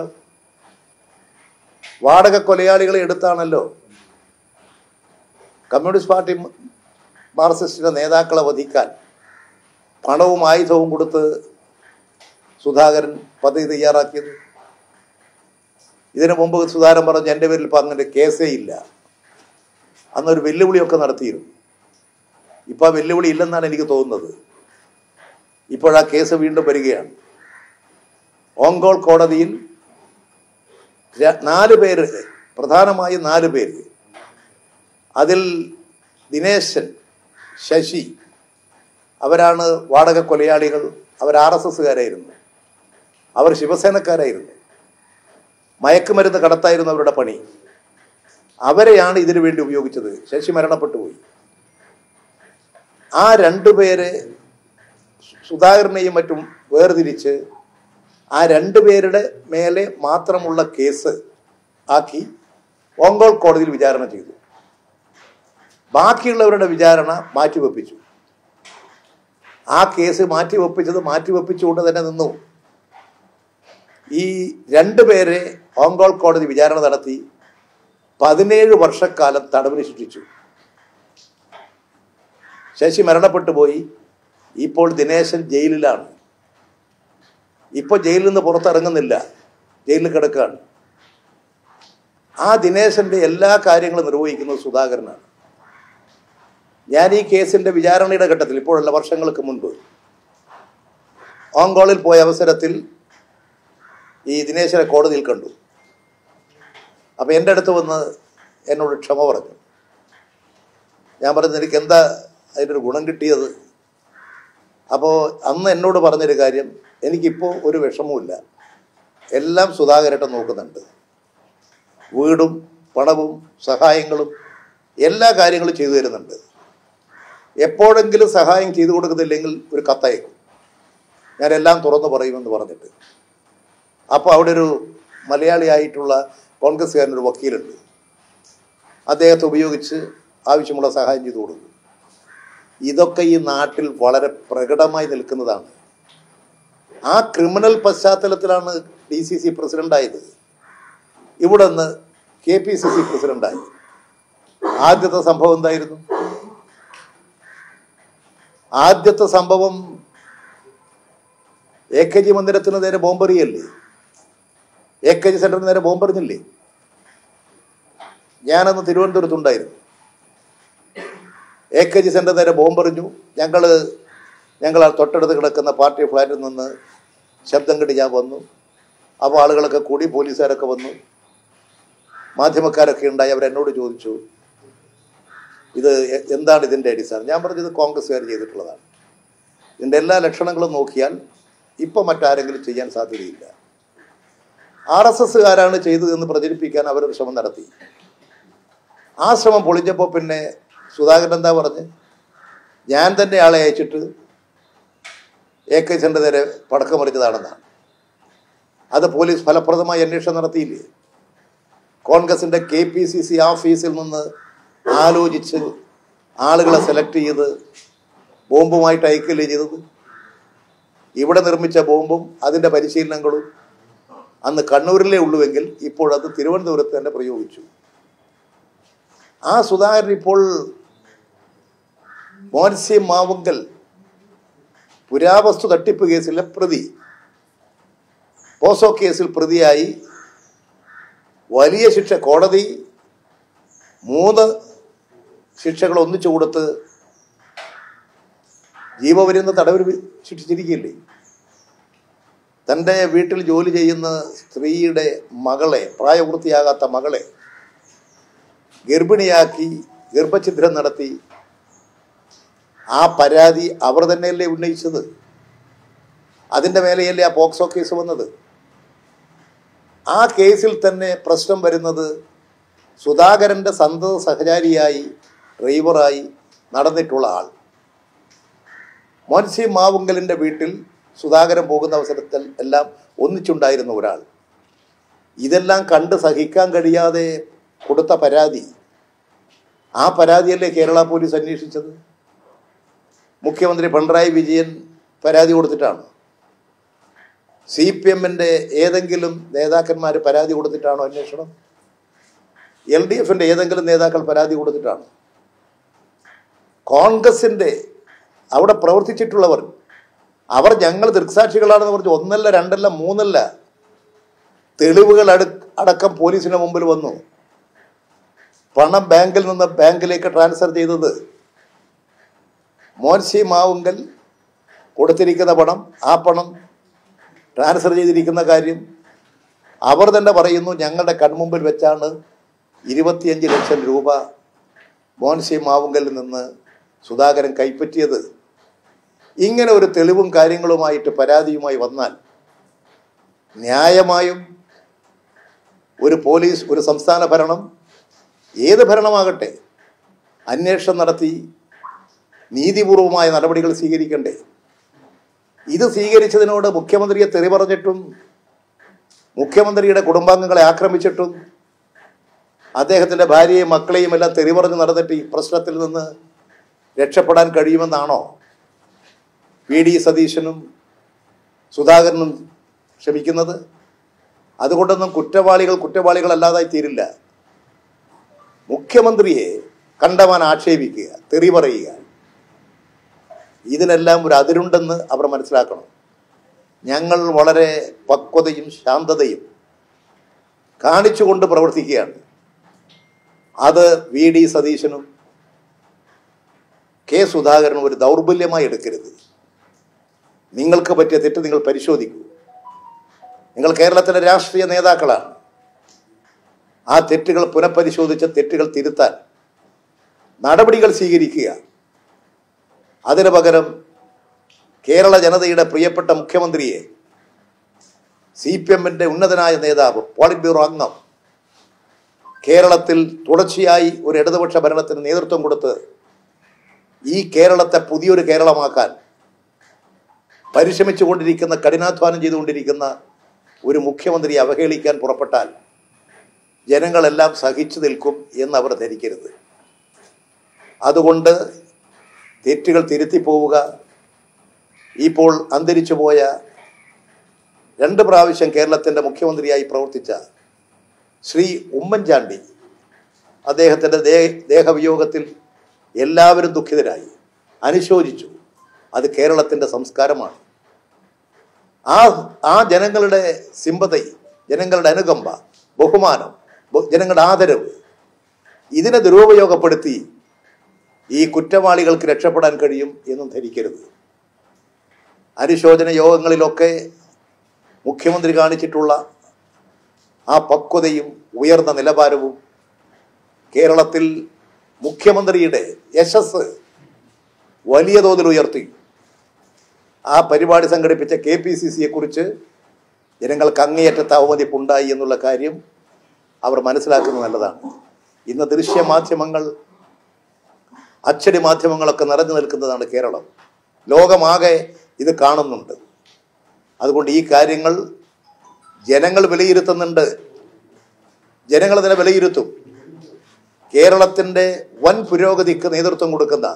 വാടക കൊലയാളികളെ എടുത്താണല്ലോ കമ്മ്യൂണിസ്റ്റ് പാർട്ടി മാർക്സിസ്റ്റിന്റെ നേതാക്കളെ വധിക്കാൻ പണവും ആയുധവും കൊടുത്ത് സുധാകരൻ പദ്ധതി തയ്യാറാക്കിയത് ഇതിനു മുമ്പ് സുധാകരൻ പറഞ്ഞു എൻ്റെ പേരിൽ ഇപ്പം അങ്ങനെ കേസേ ഇല്ല അന്നൊരു വെല്ലുവിളിയൊക്കെ നടത്തിയിരുന്നു ഇപ്പം ആ വെല്ലുവിളി ഇല്ലെന്നാണ് എനിക്ക് തോന്നുന്നത് ഇപ്പോഴാ കേസ് വീണ്ടും വരികയാണ് ഓങ്കോൾ കോടതിയിൽ ര- നാല് പേര് പ്രധാനമായും നാല് പേര് അതിൽ ദിനേശൻ ശശി അവരാണ് വാടക കൊലയാളികൾ അവർ ആർ എസ് എസ്സുകാരായിരുന്നു അവർ ശിവസേനക്കാരായിരുന്നു മയക്കുമരുന്ന് കടത്തായിരുന്നു അവരുടെ പണി അവരെയാണ് ഇതിനു വേണ്ടി ഉപയോഗിച്ചത് ശശി മരണപ്പെട്ടു പോയി ആ രണ്ടുപേരെ സുധാകരനെയും മറ്റും വേർതിരിച്ച് ആ രണ്ടുപേരുടെ മേലെ മാത്രമുള്ള കേസ് ആക്കി ഓങ്കോൾ കോടതിയിൽ വിചാരണ ചെയ്തു ബാക്കിയുള്ളവരുടെ വിചാരണ മാറ്റിവെപ്പിച്ചു ആ കേസ് മാറ്റിവെപ്പിച്ചത് മാറ്റിവെപ്പിച്ചുകൊണ്ട് തന്നെ നിന്നു ഈ രണ്ടുപേരെ ഓങ്കോൾ കോടതി വിചാരണ നടത്തി പതിനേഴ് വർഷക്കാലം തടവിന് ശിക്ഷിച്ചു ശശി മരണപ്പെട്ടു പോയി ഇപ്പോൾ ദിനേശൻ ജയിലിലാണ് ഇപ്പോൾ ജയിലിൽ നിന്ന് പുറത്തിറങ്ങുന്നില്ല ജയിലിൽ കിടക്കുകയാണ് ആ ദിനേശന്റെ എല്ലാ കാര്യങ്ങളും നിർവഹിക്കുന്നത് സുധാകരനാണ് ഞാൻ ഈ കേസിന്റെ വിചാരണയുടെ ഘട്ടത്തിൽ ഇപ്പോഴല്ല വർഷങ്ങൾക്ക് മുൻപ് ഓങ്കോളിൽ പോയ അവസരത്തിൽ ഈ ദിനേശനെ കോടതിയിൽ കണ്ടു അപ്പൊ എൻ്റെ അടുത്ത് വന്ന് എന്നോട് ക്ഷമ പറഞ്ഞു ഞാൻ പറഞ്ഞു എനിക്ക് എന്താ അതിനൊരു ഗുണം കിട്ടിയത് അപ്പോൾ അന്ന് എന്നോട് പറഞ്ഞൊരു കാര്യം എനിക്കിപ്പോൾ ഒരു വിഷമവുമില്ല എല്ലാം സുധാകരട്ടൻ നോക്കുന്നുണ്ട് വീടും പണവും സഹായങ്ങളും എല്ലാ കാര്യങ്ങളും ചെയ്തു തരുന്നുണ്ട് എപ്പോഴെങ്കിലും സഹായം ചെയ്തു കൊടുക്കുന്നില്ലെങ്കിൽ ഒരു കത്തയക്കും ഞാനെല്ലാം തുറന്നു പറയുമെന്ന് പറഞ്ഞിട്ട് അപ്പോൾ അവിടെ ഒരു മലയാളിയായിട്ടുള്ള കോൺഗ്രസ്സുകാരനൊരു വക്കീലുണ്ട് അദ്ദേഹത്തെ ഉപയോഗിച്ച് ആവശ്യമുള്ള സഹായം ചെയ്തു കൊടുക്കും ഇതൊക്കെ ഈ നാട്ടിൽ വളരെ പ്രകടമായി നിൽക്കുന്നതാണ് ആ ക്രിമിനൽ പശ്ചാത്തലത്തിലാണ് ഡി സി സി പ്രസിഡന്റായത് ഇവിടെ നിന്ന് കെ പി സി സി പ്രസിഡന്റായി ആദ്യത്തെ സംഭവം എന്തായിരുന്നു ആദ്യത്തെ സംഭവം എ കെ ജി മന്ദിരത്തിന് നേരെ ബോംബെറിയല്ലേ എ കെ ജി സെന്ററിന് നേരെ ബോംബെറിഞ്ഞില്ലേ ഞാനന്ന് തിരുവനന്തപുരത്തുണ്ടായിരുന്നു എ കെ ജി സെന്റർ നേരെ ബോംബെറിഞ്ഞു ഞങ്ങൾ ഞങ്ങൾ ആ തൊട്ടടുത്ത് കിടക്കുന്ന പാർട്ടി ഫ്ലാറ്റിൽ നിന്ന് ശബ്ദം കെട്ടി ഞാൻ വന്നു അപ്പോൾ ആളുകളൊക്കെ കൂടി പോലീസുകാരൊക്കെ വന്നു മാധ്യമക്കാരൊക്കെ ഉണ്ടായി അവരെന്നോട് ചോദിച്ചു ഇത് എ- എന്താണ് ഇതിൻ്റെ അടിസ്ഥാനം ഞാൻ പറഞ്ഞത് കോൺഗ്രസ്സുകാർ ചെയ്തിട്ടുള്ളതാണ് ഇതിൻ്റെ എല്ലാ ലക്ഷണങ്ങളും നോക്കിയാൽ ഇപ്പം മറ്റാരെങ്കിലും ചെയ്യാൻ സാധ്യതയില്ല ആർ എസ് എസ്സുകാരാണ് ചെയ്തതെന്ന് പ്രചരിപ്പിക്കാൻ അവരൊരു ശ്രമം നടത്തി ആ ശ്രമം പൊളിഞ്ഞപ്പോൾ പിന്നെ സുധാകരൻ എന്താ പറഞ്ഞ് ഞാൻ തന്നെ ആളെ അയച്ചിട്ട് എ കെ സെൻ്റെ നേരെ പടക്കമറിഞ്ഞതാണെന്നാണ് അത് പോലീസ് ഫലപ്രദമായി അന്വേഷണം നടത്തിയില്ലേ കോൺഗ്രസിന്റെ കെ പി സി സി ഓഫീസിൽ നിന്ന് ആലോചിച്ച് ആളുകളെ സെലക്ട് ചെയ്ത് ബോംബുമായിട്ട് അയക്കുകയല്ലേ ചെയ്തത് ഇവിടെ നിർമ്മിച്ച ബോംബും അതിന്റെ പരിശീലനങ്ങളും അന്ന് കണ്ണൂരിലേ ഉള്ളുവെങ്കിൽ ഇപ്പോൾ അത് തിരുവനന്തപുരത്ത് തന്നെ പ്രയോഗിച്ചു ആ സുധാകരൻ ഇപ്പോൾ മോൻസി മാവുങ്കൽ പുരാവസ്തു തട്ടിപ്പ് കേസിലെ പ്രതി പോസോ കേസിൽ പ്രതിയായി വലിയ ശിക്ഷ കോടതി മൂന്ന് ശിക്ഷകൾ ഒന്നിച്ചു കൊടുത്ത് ജീവപര്യന്ത തടവിൽ വി- ശിക്ഷിച്ചിരിക്കുകയില്ലേ തൻ്റെ വീട്ടിൽ ജോലി ചെയ്യുന്ന സ്ത്രീയുടെ മകളെ പ്രായപൂർത്തിയാകാത്ത മകളെ ഗർഭിണിയാക്കി ഗർഭഛിദ്രം നടത്തി ആ പരാതി അവർ തന്നെയല്ലേ ഉന്നയിച്ചത് അതിൻ്റെ മേലെയല്ലേ ആ പോക്സോ കേസ് വന്നത് ആ കേസിൽ തന്നെ പ്രശ്നം വരുന്നത് സുധാകരൻ്റെ സന്തത സഹചാരിയായി ഡ്രൈവറായി നടന്നിട്ടുള്ള ആൾ മോൻസി മാവുങ്കലിൻ്റെ വീട്ടിൽ സുധാകരൻ പോകുന്ന അവസരത്തിൽ എല്ലാം ഒന്നിച്ചുണ്ടായിരുന്ന ഒരാൾ ഇതെല്ലാം കണ്ട് സഹിക്കാൻ കഴിയാതെ കൊടുത്ത പരാതി ആ പരാതിയല്ലേ കേരള പോലീസ് അന്വേഷിച്ചത് മുഖ്യമന്ത്രി പിണറായി വിജയൻ പരാതി കൊടുത്തിട്ടാണ് സി പി എമ്മിൻ്റെ ഏതെങ്കിലും നേതാക്കന്മാർ പരാതി കൊടുത്തിട്ടാണോ അന്വേഷണം എൽ ഡി എഫിൻ്റെ ഏതെങ്കിലും നേതാക്കൾ പരാതി കൊടുത്തിട്ടാണ് കോൺഗ്രസിൻ്റെ അവിടെ പ്രവർത്തിച്ചിട്ടുള്ളവർ അവർ ഞങ്ങൾ ദൃക്സാക്ഷികളാണെന്ന് പറഞ്ഞ് ഒന്നല്ല രണ്ടല്ല മൂന്നല്ല തെളിവുകൾ അടു അടക്കം പോലീസിന് മുമ്പിൽ വന്നു പണം ബാങ്കിൽ നിന്ന് ബാങ്കിലേക്ക് ട്രാൻസ്ഫർ ചെയ്തത് മോൻസി മാവുങ്കൽ കൊടുത്തിരിക്കുന്ന പണം ആ പണം ട്രാൻസ്ഫർ ചെയ്തിരിക്കുന്ന കാര്യം അവർ തന്നെ പറയുന്നു ഞങ്ങളുടെ കൺമുമ്പിൽ വെച്ചാണ് ഇരുപത്തിയഞ്ച് ലക്ഷം രൂപ മോൻസി മാവുങ്കലിൽ നിന്ന് സുധാകരൻ കൈപ്പറ്റിയത് ഇങ്ങനെ ഒരു തെളിവും കാര്യങ്ങളുമായിട്ട് പരാതിയുമായി വന്നാൽ ന്യായമായും ഒരു പോലീസ് ഒരു സംസ്ഥാന ഭരണം ഏത് ഭരണമാകട്ടെ അന്വേഷണം നടത്തി നീതിപൂർവമായ നടപടികൾ സ്വീകരിക്കണ്ടേ ഇത് സ്വീകരിച്ചതിനോട് മുഖ്യമന്ത്രിയെ തെറി പറഞ്ഞിട്ടും മുഖ്യമന്ത്രിയുടെ കുടുംബാംഗങ്ങളെ ആക്രമിച്ചിട്ടും അദ്ദേഹത്തിൻ്റെ ഭാര്യയെയും മക്കളെയും എല്ലാം തെറി പറഞ്ഞ് നടന്നിട്ട് ഈ പ്രശ്നത്തിൽ നിന്ന് രക്ഷപ്പെടാൻ കഴിയുമെന്നാണോ വി ഡി സതീശനും സുധാകരനും ക്ഷമിക്കുന്നത് അതുകൊണ്ടൊന്നും കുറ്റവാളികൾ കുറ്റവാളികളല്ലാതായി തീരില്ല മുഖ്യമന്ത്രിയെ കണ്ടവാൻ ആക്ഷേപിക്കുക തെറി പറയുക ഇതിനെല്ലാം ഒരു അതിരുണ്ടെന്ന് അവർ മനസ്സിലാക്കണം ഞങ്ങൾ വളരെ പക്വതയും ശാന്തതയും കാണിച്ചുകൊണ്ട് പ്രവർത്തിക്കുകയാണ് അത് വി ഡി സതീശനും കെ സുധാകരനും ഒരു ദൗർബല്യമായി എടുക്കരുത് നിങ്ങൾക്ക് പറ്റിയ തെറ്റ് നിങ്ങൾ പരിശോധിക്കൂ നിങ്ങൾ കേരളത്തിലെ രാഷ്ട്രീയ നേതാക്കളാണ് ആ തെറ്റുകൾ പുനഃപരിശോധിച്ച തെറ്റുകൾ തിരുത്താൻ നടപടികൾ സ്വീകരിക്കുക അതിനു പകരം കേരള ജനതയുടെ പ്രിയപ്പെട്ട മുഖ്യമന്ത്രിയെ സി പി എമ്മിൻ്റെ ഉന്നതനായ നേതാവ് പോളിറ്റ് ബ്യൂറോ അംഗം കേരളത്തിൽ തുടർച്ചയായി ഒരു ഇടതുപക്ഷ ഭരണത്തിന് നേതൃത്വം കൊടുത്ത് ഈ കേരളത്തെ പുതിയൊരു കേരളമാക്കാൻ പരിശ്രമിച്ചുകൊണ്ടിരിക്കുന്ന കഠിനാധ്വാനം ചെയ്തുകൊണ്ടിരിക്കുന്ന ഒരു മുഖ്യമന്ത്രിയെ അവഹേളിക്കാൻ പുറപ്പെട്ടാൽ ജനങ്ങളെല്ലാം സഹിച്ചു നിൽക്കും എന്ന് അവർ ധരിക്കരുത് അതുകൊണ്ട് തെറ്റുകൾ തിരുത്തി പോവുക ഇപ്പോൾ അന്തരിച്ചു പോയ രണ്ട് പ്രാവശ്യം കേരളത്തിൻ്റെ മുഖ്യമന്ത്രിയായി പ്രവർത്തിച്ച ശ്രീ ഉമ്മൻചാണ്ടി അദ്ദേഹത്തിൻ്റെ ദേ ദേഹവിയോഗത്തിൽ എല്ലാവരും ദുഃഖിതരായി അനുശോചിച്ചു അത് കേരളത്തിൻ്റെ സംസ്കാരമാണ് ആ ആ ജനങ്ങളുടെ സിമ്പതി ജനങ്ങളുടെ അനുകമ്പ ബഹുമാനം ബ- ജനങ്ങളുടെ ആദരവ് ഇതിനെ ദുരുപയോഗപ്പെടുത്തി ഈ കുറ്റവാളികൾക്ക് രക്ഷപ്പെടാൻ കഴിയും എന്നും ധരിക്കരുത് അനുശോചന യോഗങ്ങളിലൊക്കെ മുഖ്യമന്ത്രി കാണിച്ചിട്ടുള്ള ആ പക്വതയും ഉയർന്ന നിലവാരവും കേരളത്തിൽ മുഖ്യമന്ത്രിയുടെ യശസ് വലിയ തോതിൽ ഉയർത്തി ആ പരിപാടി സംഘടിപ്പിച്ച കെ പി സി സിയെ കുറിച്ച് ജനങ്ങൾക്ക് അങ്ങേയറ്റത്തെ അവമതിപ്പുണ്ടായി എന്നുള്ള കാര്യം അവർ മനസ്സിലാക്കുന്നത് നല്ലതാണ് ഇന്ന് ദൃശ്യ മാധ്യമങ്ങൾ അച്ചടി മാധ്യമങ്ങളൊക്കെ നിറഞ്ഞു നിൽക്കുന്നതാണ് കേരളം ലോകമാകെ ഇത് കാണുന്നുണ്ട് അതുകൊണ്ട് ഈ കാര്യങ്ങൾ ജനങ്ങൾ വിലയിരുത്തുന്നുണ്ട് ജനങ്ങൾ അതിനെ വിലയിരുത്തും കേരളത്തിൻ്റെ വൻ പുരോഗതിക്ക് നേതൃത്വം കൊടുക്കുന്ന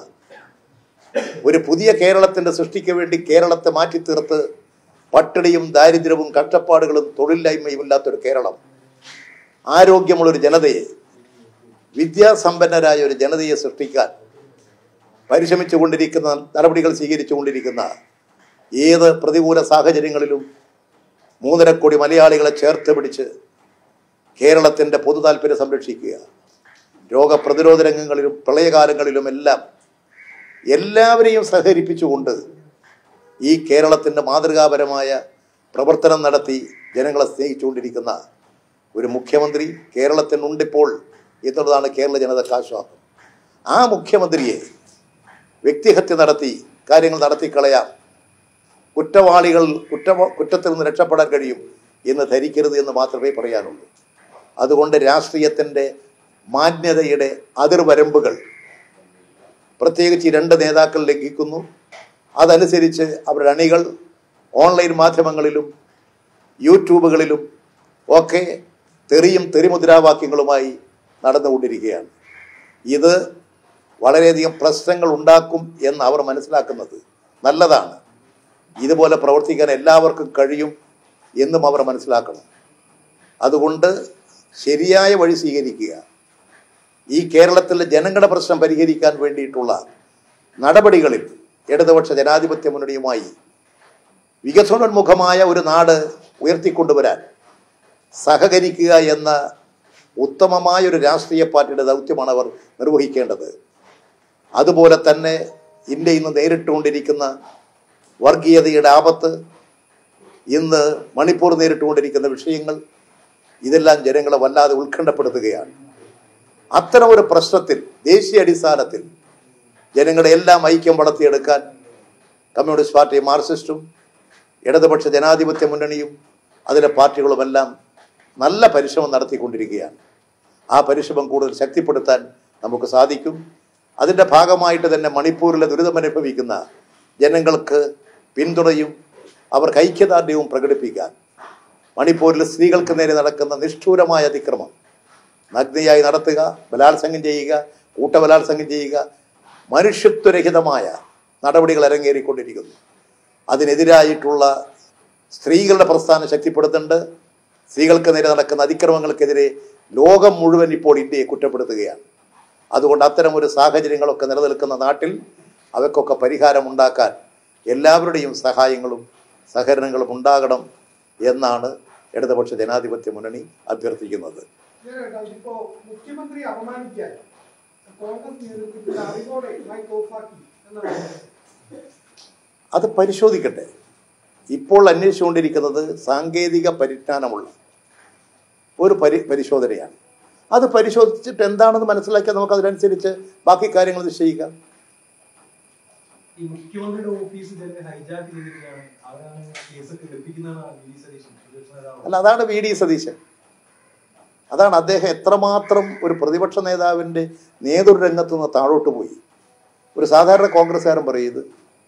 ഒരു പുതിയ കേരളത്തിൻ്റെ സൃഷ്ടിക്ക് വേണ്ടി കേരളത്തെ മാറ്റി തീർത്ത് പട്ടിണിയും ദാരിദ്ര്യവും കഷ്ടപ്പാടുകളും തൊഴിലില്ലായ്മയും ഇല്ലാത്തൊരു കേരളം ആരോഗ്യമുള്ളൊരു ജനതയെ വിദ്യാസമ്പന്നരായ ഒരു ജനതയെ സൃഷ്ടിക്കാൻ പരിശ്രമിച്ചു കൊണ്ടിരിക്കുന്ന നടപടികൾ സ്വീകരിച്ചു കൊണ്ടിരിക്കുന്ന ഏത് പ്രതികൂല സാഹചര്യങ്ങളിലും മൂന്നര കോടി മലയാളികളെ ചേർത്ത് പിടിച്ച് കേരളത്തിൻ്റെ പൊതു താല്പര്യം സംരക്ഷിക്കുക രോഗപ്രതിരോധ രംഗങ്ങളിലും പ്രളയകാലങ്ങളിലും എല്ലാം എല്ലാവരെയും സഹകരിപ്പിച്ചുകൊണ്ട് ഈ കേരളത്തിൻ്റെ മാതൃകാപരമായ പ്രവർത്തനം നടത്തി ജനങ്ങളെ സ്നേഹിച്ചുകൊണ്ടിരിക്കുന്ന ഒരു മുഖ്യമന്ത്രി കേരളത്തിനുണ്ടിപ്പോൾ എന്നുള്ളതാണ് കേരള ജനതയ്ക്ക് ആശ്വാസം ആ മുഖ്യമന്ത്രിയെ വ്യക്തിഹത്യ നടത്തി കാര്യങ്ങൾ നടത്തിക്കളയാം കുറ്റവാളികൾ കുറ്റ കുറ്റത്തിൽ നിന്ന് രക്ഷപ്പെടാൻ കഴിയും എന്ന് ധരിക്കരുത് എന്ന് മാത്രമേ പറയാനുള്ളൂ അതുകൊണ്ട് രാഷ്ട്രീയത്തിൻ്റെ മാന്യതയുടെ അതിർവരമ്പുകൾ പ്രത്യേകിച്ച് ഈ രണ്ട് നേതാക്കൾ ലംഘിക്കുന്നു അതനുസരിച്ച് അവരുടെ അണികൾ ഓൺലൈൻ മാധ്യമങ്ങളിലും യൂട്യൂബുകളിലും ഒക്കെ തെറിയും തെറിമുദ്രാവാക്യങ്ങളുമായി നടന്നുകൊണ്ടിരിക്കുകയാണ് ഇത് വളരെയധികം പ്രശ്നങ്ങൾ ഉണ്ടാക്കും എന്ന് അവർ മനസ്സിലാക്കുന്നത് നല്ലതാണ് ഇതുപോലെ പ്രവർത്തിക്കാൻ എല്ലാവർക്കും കഴിയും എന്നും അവർ മനസ്സിലാക്കണം അതുകൊണ്ട് ശരിയായ വഴി സ്വീകരിക്കുക ഈ കേരളത്തിലെ ജനങ്ങളുടെ പ്രശ്നം പരിഹരിക്കാൻ വേണ്ടിയിട്ടുള്ള നടപടികളിൽ ഇടതുപക്ഷ ജനാധിപത്യ മുന്നണിയുമായി വികസനോന്മുഖമായ ഒരു നാട് ഉയർത്തിക്കൊണ്ടുവരാൻ സഹകരിക്കുക എന്ന ഉത്തമമായ ഒരു രാഷ്ട്രീയ പാർട്ടിയുടെ ദൗത്യമാണ് അവർ നിർവഹിക്കേണ്ടത് അതുപോലെ തന്നെ ഇന്ത്യ ഇന്ന് നേരിട്ടുകൊണ്ടിരിക്കുന്ന വർഗീയതയുടെ ആപത്ത് ഇന്ന് മണിപ്പൂർ നേരിട്ടുകൊണ്ടിരിക്കുന്ന വിഷയങ്ങൾ ഇതെല്ലാം ജനങ്ങളെ വല്ലാതെ ഉത്കണ്ഠപ്പെടുത്തുകയാണ് അത്തരം ഒരു പ്രശ്നത്തിൽ ദേശീയ അടിസ്ഥാനത്തിൽ ജനങ്ങളെ എല്ലാം ഐക്യം വളർത്തിയെടുക്കാൻ കമ്മ്യൂണിസ്റ്റ് പാർട്ടി മാർക്സിസ്റ്റും ഇടതുപക്ഷ ജനാധിപത്യ മുന്നണിയും അതിലെ പാർട്ടികളുമെല്ലാം നല്ല പരിശ്രമം നടത്തിക്കൊണ്ടിരിക്കുകയാണ് ആ പരിശ്രമം കൂടുതൽ ശക്തിപ്പെടുത്താൻ നമുക്ക് സാധിക്കും അതിൻ്റെ ഭാഗമായിട്ട് തന്നെ മണിപ്പൂരിലെ ദുരിതമനുഭവിക്കുന്ന ജനങ്ങൾക്ക് പിന്തുണയും അവർക്ക് ഐക്യദാർഢ്യവും പ്രകടിപ്പിക്കാൻ മണിപ്പൂരിലെ സ്ത്രീകൾക്ക് നേരെ നടക്കുന്ന നിഷ്ഠൂരമായ അതിക്രമം നഗ്നയായി നടത്തുക ബലാത്സംഗം ചെയ്യുക കൂട്ടബലാത്സംഗം ചെയ്യുക മനുഷ്യത്വരഹിതമായ നടപടികൾ അരങ്ങേറിക്കൊണ്ടിരിക്കുന്നു അതിനെതിരായിട്ടുള്ള സ്ത്രീകളുടെ പ്രസ്ഥാനം ശക്തിപ്പെടുത്തുന്നുണ്ട് സ്ത്രീകൾക്ക് നേരെ നടക്കുന്ന അതിക്രമങ്ങൾക്കെതിരെ ലോകം മുഴുവൻ ഇപ്പോൾ ഇന്ത്യയെ കുറ്റപ്പെടുത്തുകയാണ് അതുകൊണ്ട് അത്തരം ഒരു സാഹചര്യങ്ങളൊക്കെ നിലനിൽക്കുന്ന നാട്ടിൽ അവയ്ക്കൊക്കെ പരിഹാരമുണ്ടാക്കാൻ എല്ലാവരുടെയും സഹായങ്ങളും സഹകരണങ്ങളും ഉണ്ടാകണം എന്നാണ് ഇടതുപക്ഷ ജനാധിപത്യ മുന്നണി അഭ്യർത്ഥിക്കുന്നത്
ഞാനേട്ടാ, ഇതിപ്പോ മുഖ്യമന്ത്രി അപമാനിക്കാൻ കോൺഗ്രസ് നേതൃത്വത്തിൽ അറിവോടെ മൈക്ക് ഓഫാക്കി എന്നാണ്
അത് പരിശോധിക്കട്ടെ ഇപ്പോൾ അന്വേഷിച്ചുകൊണ്ടിരിക്കുന്നത് സാങ്കേതിക പരിജ്ഞാനമുള്ള ഒരു പരി പരിശോധനയാണ് അത് പരിശോധിച്ചിട്ട് എന്താണെന്ന് മനസ്സിലാക്കിയാൽ നമുക്ക് അതിനനുസരിച്ച് ബാക്കി കാര്യങ്ങൾ നിശ്ചയിക്കാം
ഈ മുഖ്യമന്ത്രിയുടെ ഓഫീസ് തന്നെ ഹൈജാക്ക് ചെയ്തിട്ടാണ് അവരാണ് കേസൊക്കെ ലഭിക്കുന്നതാണ് വി ഡി സതീശൻ പ്രതിപക്ഷ നേതാവ്
അല്ല അതാണ് വി ഡി സതീശൻ അതാണ് അദ്ദേഹം എത്രമാത്രം ഒരു പ്രതിപക്ഷ നേതാവിൻ്റെ നേതൃരംഗത്തു നിന്ന് താഴോട്ട് പോയി ഒരു സാധാരണ കോൺഗ്രസ്സുകാരൻ പറയുന്നത്